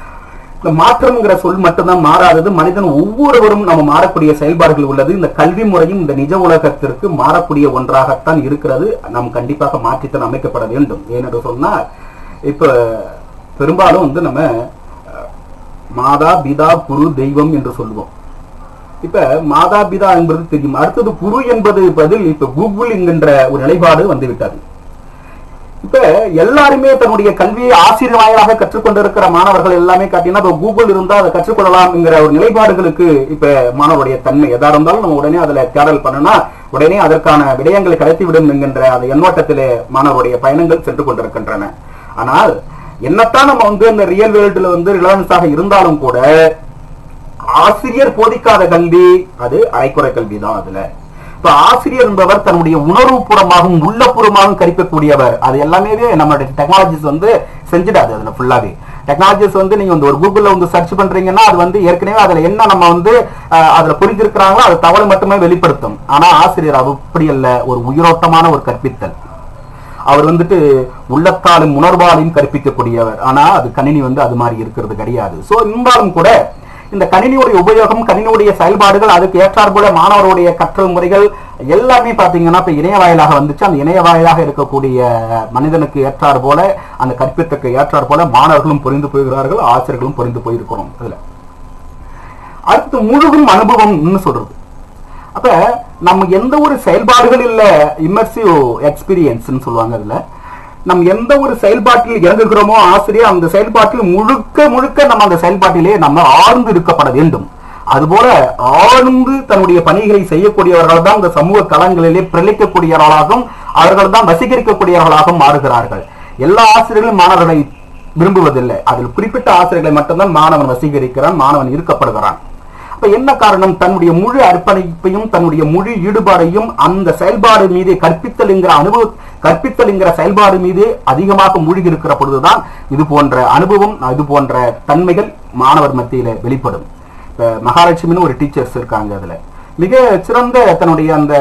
இந்த மாற்றம்ங்கிற சொல் மட்டும்தான் மாறாதது மனிதன் ஒவ்வொருவரும் நம்ம மாறக்கூடிய செயல்பாடுகள் உள்ளது இந்த கல்வி முறையும் இந்த நிஜ உலகத்திற்கு மாறக்கூடிய ஒன்றாகத்தான் இருக்கிறது நாம் கண்டிப்பாக மாற்றித்தான் அமைக்கப்பட வேண்டும் ஏனென்று சொன்னால் இப்ப பெரும்பாலும் வந்து நம்ம அஹ், மாதா பிதா குரு தெய்வம் என்று சொல்லுவோம் இப்ப மாதா பிதா என்பது தெரியும் அடுத்தது குரு என்பது பதில் இப்ப கூகுள் என்கின்ற ஒரு நிலைப்பாடு வந்துவிட்டது இப்ப எல்லாருமே தன்னுடைய கல்வியை ஆசிரியர் வாயிலாக கற்றுக்கொண்டிருக்கிற மாணவர்கள் எல்லாமே காட்டினா இப்ப கூகுள் இருந்தா அதை கற்றுக்கொள்ளலாம்ங்கிற ஒரு நிலைப்பாடுகளுக்கு இப்ப மாணவருடைய தன்மை எதா இருந்தாலும் நம்ம உடனே அதுல தேடல் பண்ணனா உடனே அதற்கான விடயங்களை கிடைத்துவிடும் என்கின்ற அந்த எண்ணோட்டத்திலே மாணவருடைய பயணங்கள் சென்று கொண்டிருக்கின்றன ஆனால் என்னத்தான் நம்ம வந்து அந்த ரியல் வேர்ல்டுல வந்து ரிலவன்ஸாக இருந்தாலும் கூட ஆசிரியர் போதிக்காத கல்வி அது அரைக்குறை கல்வி தான் அதுல இப்ப ஆசிரியர் என்பவர் தன்னுடைய உணர்வுபூர்வமாகவும் உள்ளபூர்வமாகவும் கற்பிக்கக்கூடியவர் அது எல்லாமே நம்மளுடைய டெக்னாலஜிஸ் வந்து செஞ்சிடாது அதுல ஃபுல்லாவே டெக்னாலஜிஸ் வந்து நீங்க வந்து ஒரு கூகுள்ல வந்து சர்ச் பண்றீங்கன்னா அது வந்து ஏற்கனவே அதுல என்ன நம்ம வந்து அஹ், அதுல புரிஞ்சிருக்கிறாங்களோ அது தகவல் மட்டுமே வெளிப்படுத்தும் ஆனா ஆசிரியர் அப்படி அல்ல ஒரு உயிரோட்டமான ஒரு கற்பித்தல் அவர் வந்துட்டு உள்ளத்தாலும் உணர்வாலையும் கற்பிக்கக்கூடியவர் ஆனா அது கணினி வந்து அது மாதிரி இருக்கிறது கிடையாது சோ இருந்தாலும் கூட இந்த கணினியுடைய உபயோகம் கணினியுடைய செயல்பாடுகள் அதுக்கு ஏற்றார் போல மாணவருடைய கற்றல் முறைகள் எல்லாமே பாத்தீங்கன்னா இப்ப இணைய வாயிலாக வந்துச்சு அந்த இணைய வாயிலாக இருக்கக்கூடிய மனிதனுக்கு ஏற்றார் போல அந்த கற்பித்தக்கு ஏற்றார் போல மாணவர்களும் புரிந்து போகிறார்கள் ஆசிரியர்களும் புரிந்து போயிருக்கிறோம் அதுல அடுத்து முழுதும் அனுபவம்னு சொல்றது அப்ப நம்ம எந்த ஒரு செயல்பாடுகள் இல்ல இம்மர்சிவ் எக்ஸ்பீரியன்ஸ் சொல்லுவாங்க அதுல நம்ம எந்த ஒரு செயல்பாட்டில் இறங்குகிறோமோ ஆசிரியர் அந்த செயல்பாட்டில் முழுக்க முழுக்க நம்ம அந்த செயல்பாட்டிலே நம்ம ஆழ்ந்து இருக்கப்பட வேண்டும் அதுபோல ஆழ்ந்து தன்னுடைய பணிகளை செய்யக்கூடியவர்கள் தான் இந்த சமூக களங்களிலே பிரளிக்கக்கூடியவர்களாகவும் அவர்கள் தான் வசீகரிக்கக்கூடியவர்களாகவும் மாறுகிறார்கள் எல்லா ஆசிரியர்களும் மாணவர்களை விரும்புவதில்லை அதில் குறிப்பிட்ட ஆசிரியர்களை மட்டும்தான் மாணவன் வசீகரிக்கிறான் மாணவன் ஈர்க்கப்படுகிறான் அப்ப என்ன காரணம் தன்னுடைய முழு அர்ப்பணிப்பையும் தன்னுடைய முழு ஈடுபாடையும் அந்த செயல்பாடு மீது கற்பித்தல் என்கிற அனுபவ கற்பித்தல் என்கிற செயல்பாடு மீது அதிகமாக மூழ்கி இருக்கிற பொழுதுதான் இது போன்ற அனுபவம் இது போன்ற தன்மைகள் மாணவர் மத்தியில வெளிப்படும் இப்ப மகாலட்சுமின்னு ஒரு டீச்சர்ஸ் இருக்காங்க அதுல மிக சிறந்த தன்னுடைய அந்த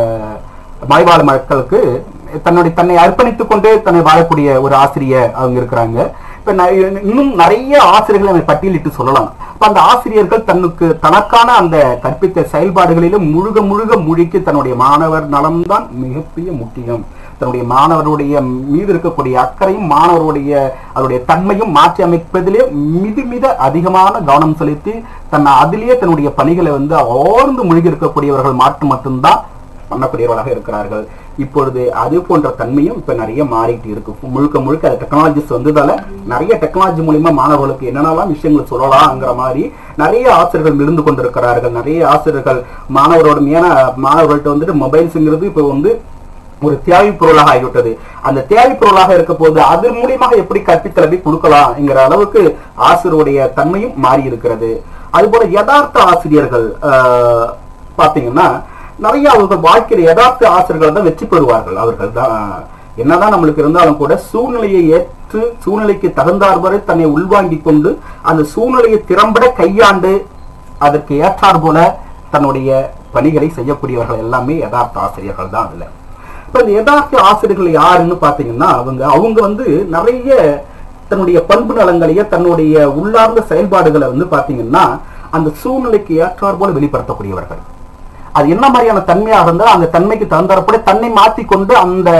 மலைவாழ் மக்களுக்கு தன்னுடைய தன்னை அர்ப்பணித்துக் கொண்டு தன்னை வாழக்கூடிய ஒரு ஆசிரியர் அவங்க இருக்கிறாங்க இப்ப ந- இன்னும் நிறைய ஆசிரியர்களை நம்ம பட்டியலிட்டு சொல்லலாம் அப்ப அந்த ஆசிரியர்கள் தன்னுக்கு தனக்கான அந்த கற்பித்த செயல்பாடுகளிலும் முழுக முழுக முழுக்கி தன்னுடைய மாணவர் நலம்தான் மிகப்பெரிய முக்கியம் தன்னுடைய மாணவருடைய மீது இருக்கக்கூடிய அக்கறையும் மாணவருடைய அவருடைய தன்மையும் மாற்றி அமைப்பதிலே மிதி மித அதிகமான கவனம் செலுத்தி தன்னை அதிலேயே தன்னுடைய பணிகளை வந்து ஆழ்ந்து முழுகி இருக்கக்கூடியவர்கள் மாற்றம் மட்டும்தான் பண்ணக்கூடியவர்களாக இருக்கிறார்கள் இப்பொழுது அது போன்ற தன்மையும் இப்ப நிறைய மாறிட்டு இருக்கு முழுக்க முழுக்க அது டெக்னாலஜிஸ் வந்ததால நிறைய டெக்னாலஜி மூலியமா மாணவர்களுக்கு என்னென்னலாம் விஷயங்கள் சொல்லலாம்ங்கிற மாதிரி நிறைய ஆசிரியர்கள் இருந்து கொண்டிருக்கிறார்கள் நிறைய ஆசிரியர்கள் மாணவரோட ஏன்னா மாணவர்கள்ட்ட வந்துட்டு மொபைல்ஸ்ங்கிறது இப்ப வந்து ஒரு தேவை பொருளாக ஆகிவிட்டது அந்த தேவை பொருளாக இருக்க போது அது மூலியமாக எப்படி கற்பித்தலை கொடுக்கலாம் என்கிற அளவுக்கு ஆசிரியருடைய தன்மையும் மாறி இருக்கிறது அதுபோல யதார்த்த ஆசிரியர்கள் ஆஹ், பாத்தீங்கன்னா நிறைய அவர்கள் வாழ்க்கையில யதார்த்த ஆசிரியர்கள் தான் வெற்றி பெறுவார்கள் அவர்கள் தான் என்னதான் நம்மளுக்கு இருந்தாலும் கூட சூழ்நிலையை ஏற்று சூழ்நிலைக்கு தகுந்தார்வரை தன்னை உள்வாங்கிக் கொண்டு அந்த சூழ்நிலையை திறம்பட கையாண்டு அதற்கு ஏற்றார் போல தன்னுடைய பணிகளை செய்யக்கூடியவர்கள் எல்லாமே யதார்த்த ஆசிரியர்கள் தான் அதுல இப்ப இந்த யதார்த்த ஆசிரியர்கள் யாருன்னு பாத்தீங்கன்னா அவங்க அவங்க வந்து நிறைய தன்னுடைய பண்பு நலங்களையே தன்னுடைய உள்ளார்ந்த செயல்பாடுகளை வந்து பாத்தீங்கன்னா அந்த சூழ்நிலைக்கு ஏற்றார் போல வெளிப்படுத்தக்கூடியவர்கள் அது என்ன மாதிரியான தன்மையாக இருந்தால் அந்த தன்மைக்கு தகுந்தாற்பட தன்னை மாற்றிக்கொண்டு அந்த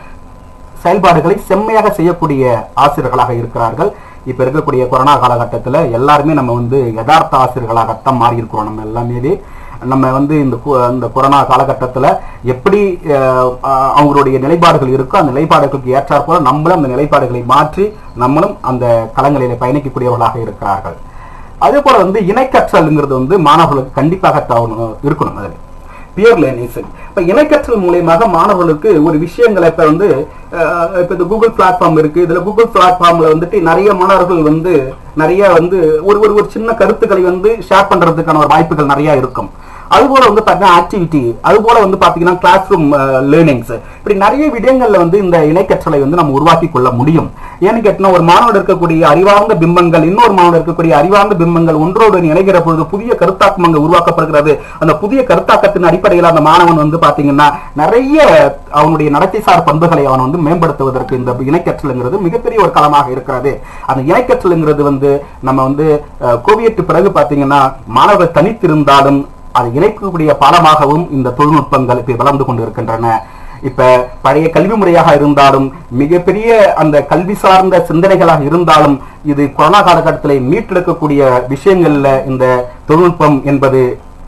செயல்பாடுகளை செம்மையாக செய்யக்கூடிய ஆசிரியர்களாக இருக்கிறார்கள் இப்ப இருக்கக்கூடிய கொரோனா காலகட்டத்துல எல்லாருமே நம்ம வந்து யதார்த்த ஆசிரியர்களாகத்தான் மாறி இருக்கிறோம் நம்ம எல்லாமே நம்ம வந்து இந்த கு- இந்த கொரோனா காலகட்டத்துல எப்படி அஹ், அஹ், அவங்களுடைய நிலைப்பாடுகள் இருக்கோ அந்த நிலைப்பாடுகளுக்கு ஏற்றாற் போல நம்மளும் அந்த நிலைப்பாடுகளை மாற்றி நம்மளும் அந்த களங்களிலே பயணிக்கக்கூடியவர்களாக இருக்கிறார்கள் அதே போல வந்து இணைக்கற்றல்ங்கிறது வந்து மாணவர்களுக்கு கண்டிப்பாக தவணும் இருக்கணும் அதில் பியர் லேர்னிங்ஸ் இப்ப இணைக்கற்றல் மூலியமாக மாணவர்களுக்கு ஒரு விஷயங்களை இப்ப வந்து அஹ், இப்ப இந்த கூகுள் பிளாட்ஃபார்ம் இருக்கு இதுல கூகுள் பிளாட்ஃபார்ம்ல வந்துட்டு நிறைய மாணவர்கள் வந்து நிறைய வந்து ஒரு ஒரு ஒரு சின்ன கருத்துக்களை வந்து ஷேர் பண்றதுக்கான ஒரு வாய்ப்புகள் நிறைய இருக்கும் அதுபோல வந்து பாத்தீங்கன்னா ஆக்டிவிட்டி அதுபோல வந்து பாத்தீங்கன்னா கிளாஸ் ரூம் லேர்னிங்ஸ் இப்படி நிறைய விடயங்கள்ல வந்து இந்த இணைக்கற்றலை வந்து நம்ம உருவாக்கி கொள்ள முடியும் ஏன்னு கேட்டினா ஒரு மாணவர் இருக்கக்கூடிய அறிவார்ந்த பிம்பங்கள் இன்னொரு மாணவர் இருக்கக்கூடிய அறிவார்ந்த பிம்பங்கள் ஒன்றோடு இணைகிற பொழுது புதிய கருத்தாக்கம் அங்க உருவாக்கப்படுகிறது அந்த புதிய கருத்தாக்கத்தின் அடிப்படையில் அந்த மாணவன் வந்து பாத்தீங்கன்னா நிறைய அவனுடைய நடத்தைசார் பண்புகளை அவன் வந்து மேம்படுத்துவதற்கு இந்த இணைக்கற்றல்ங்கிறது மிகப்பெரிய ஒரு களமாக இருக்கிறது அந்த இணைக்கற்றல்ங்கிறது வந்து நம்ம வந்து அஹ், கோவியத்து பிறகு பாத்தீங்கன்னா மாணவர்கள் தனித்திருந்தாலும் அதை இணைக்கக்கூடிய பாடமாகவும் இந்த தொழில்நுட்பங்கள் இப்ப வளர்ந்து கொண்டு இருக்கின்றன இப்ப பழைய கல்வி முறையாக இருந்தாலும் மிகப்பெரிய அந்த கல்வி சார்ந்த சிந்தனைகளாக இருந்தாலும் இது கொரோனா காலகட்டத்தில் மீட்டெடுக்கக்கூடிய விஷயங்கள்ல இந்த தொழில்நுட்பம் என்பது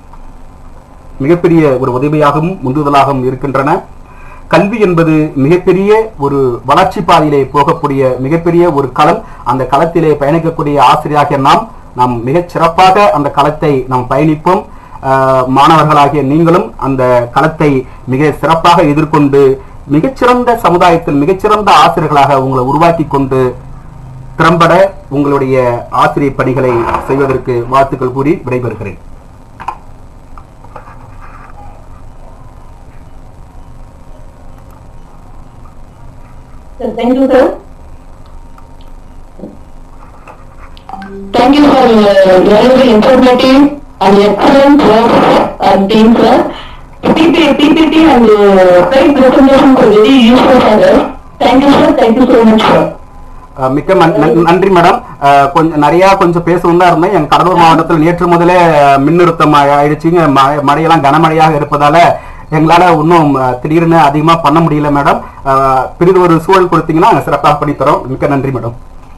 மிகப்பெரிய ஒரு உதவியாகவும் உந்துதலாகவும் இருக்கின்றன கல்வி என்பது மிகப்பெரிய ஒரு வளர்ச்சி பாதையிலே போகக்கூடிய மிகப்பெரிய ஒரு களம் அந்த களத்திலே பயணிக்கக்கூடிய ஆசிரியராகிய நாம் நாம் மிகச் சிறப்பாக அந்த களத்தை நாம் பயணிப்போம் ஆஹ், மாணவர்களாகிய நீங்களும் அந்த களத்தை மிக சிறப்பாக எதிர்கொண்டு மிகச்சிறந்த சமுதாயத்தில் மிகச்சிறந்த ஆசிரியர்களாக உங்களை உருவாக்கி கொண்டு திறம்பட உங்களுடைய ஆசிரியர் பணிகளை செய்வதற்கு வாழ்த்துக்கள் கூறி விடைபெறுகிறேன் Sir, thank you, sir. Thank you for uh, very informative and excellent work and team, sir. PP, PPT and uh, slide presentation were very useful for us. Thank you, sir. Thank you so much, sir. அஹ் மிக்க மன்- நன்- நன்றி madam அஹ் கொஞ்சம் நிறைய கொஞ்சம் பேசவும் தான் இருந்தேன் எங்க கடலூர் மாவட்டத்தில் நேற்று முதலே அஹ், மின் நிறுத்தம் ஆ- ஆயிடுச்சுங்க மழை- மழையெல்லாம் கனமழையாக இருப்பதால எங்களால இன்னும் அஹ், திடீர்னு அதிகமா பண்ண முடியல மேடம் அஹ், பிறிது ஒரு சூழல் கொடுத்தீங்கன்னா நாங்க சிறப்பாக பண்ணித்தரோம் மிக்க நன்றி madam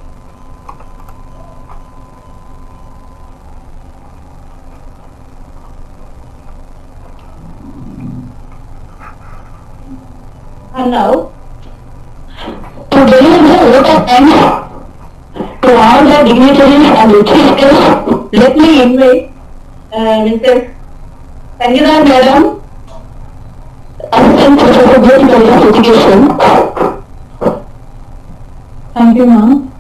And now, to deliver the vote of thanks to all the dignitaries and chief guests, let me invite uh, Mrs. Sangeeta Madam, Assistant Professor Board College of Education. Thank you, ma'am.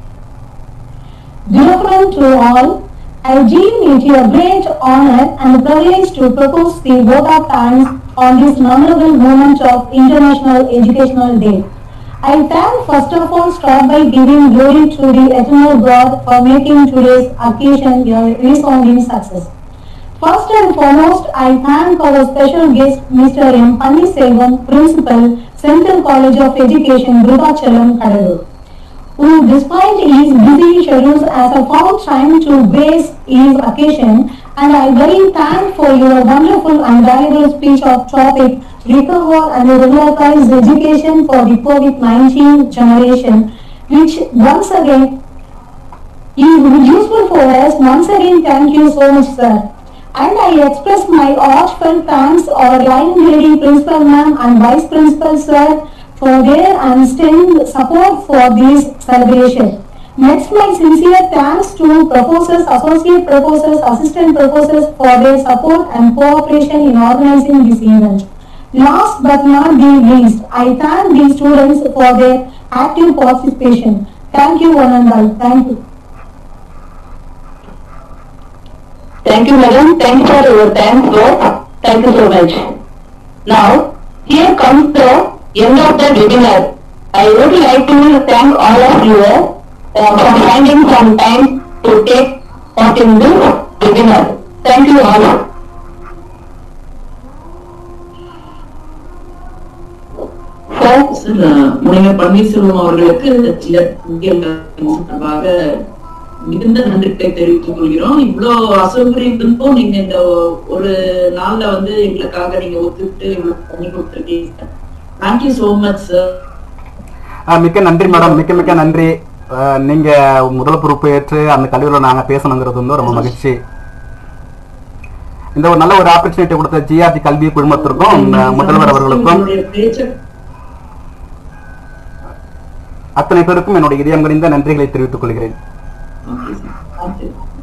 Dear friend to all, I deem it a great honor and privilege to propose the vote of thanks on this memorable moment of International Educational Day. I thank first of all start by giving glory to the eternal God for making today's occasion a resounding success. First and foremost, I thank our special guest, Mr. M. Panniselvam, Principal, Central College of Education, Brudachalam, Kadalur, who despite his busy schedules has found time to grace his occasion and I very thank for your wonderful and valuable speech of topic Recover and Regularize Education for the COVID-19 generation, which once again is useful for us. Once again, thank you so much, sir. And I express my heartfelt thanks our line lady principal ma'am and vice principal sir for their unstained support for this celebration. Next, my sincere thanks to professors, associate professors, assistant professors for their support and cooperation in organizing this event. Last but not the least, I thank the students for their active participation. Thank you one and all. Thank you. Thank you, madam. Thank you for your thanks work. Thank you so much. Now, here comes the end of the webinar. I would like to thank all of you uh, for finding some time to take part in this webinar. Thank you all. Sir, sir, முனைவர் பன்னீர்செல்வம் அவர்களுக்கு சில முக்கிய சார்பாக மிகுந்த நன்றிகளை தெரிவித்துக் கொள்கிறோம் இவ்வளவு அசௌகரியம் இருந்தும் நீங்க இந்த ஒரு நாள்ல வந்து எங்களுக்காக நீங்க ஒத்துக்கிட்டு இவ்வளவு பண்ணி கொடுத்துருக்கீங்க thank you so much sir uh மிக்க நன்றி மேடம் மிக்க மிக்க நன்றி அஹ் நீங்க முதல் பொறுப்பு ஏற்று அந்த கல்லூரியில் நாங்க பேசணுங்கிறது வந்து ரொம்ப மகிழ்ச்சி இந்த ஒரு நல்ல ஒரு ஆப்பர்ச்சுனிட்டி கொடுத்த ஜிஆர்டி கல்வி குழுமத்திற்கும் அஹ் முதல்வர் அவர்களுக்கும் உங்களுடைய பேச்சை அத்தனை பேருக்கும் என்னுடைய இதயம் கணிந்த நன்றிகளை தெரிவித்துக் கொள்கிறேன் ஓகே சார் தேங்க்யூ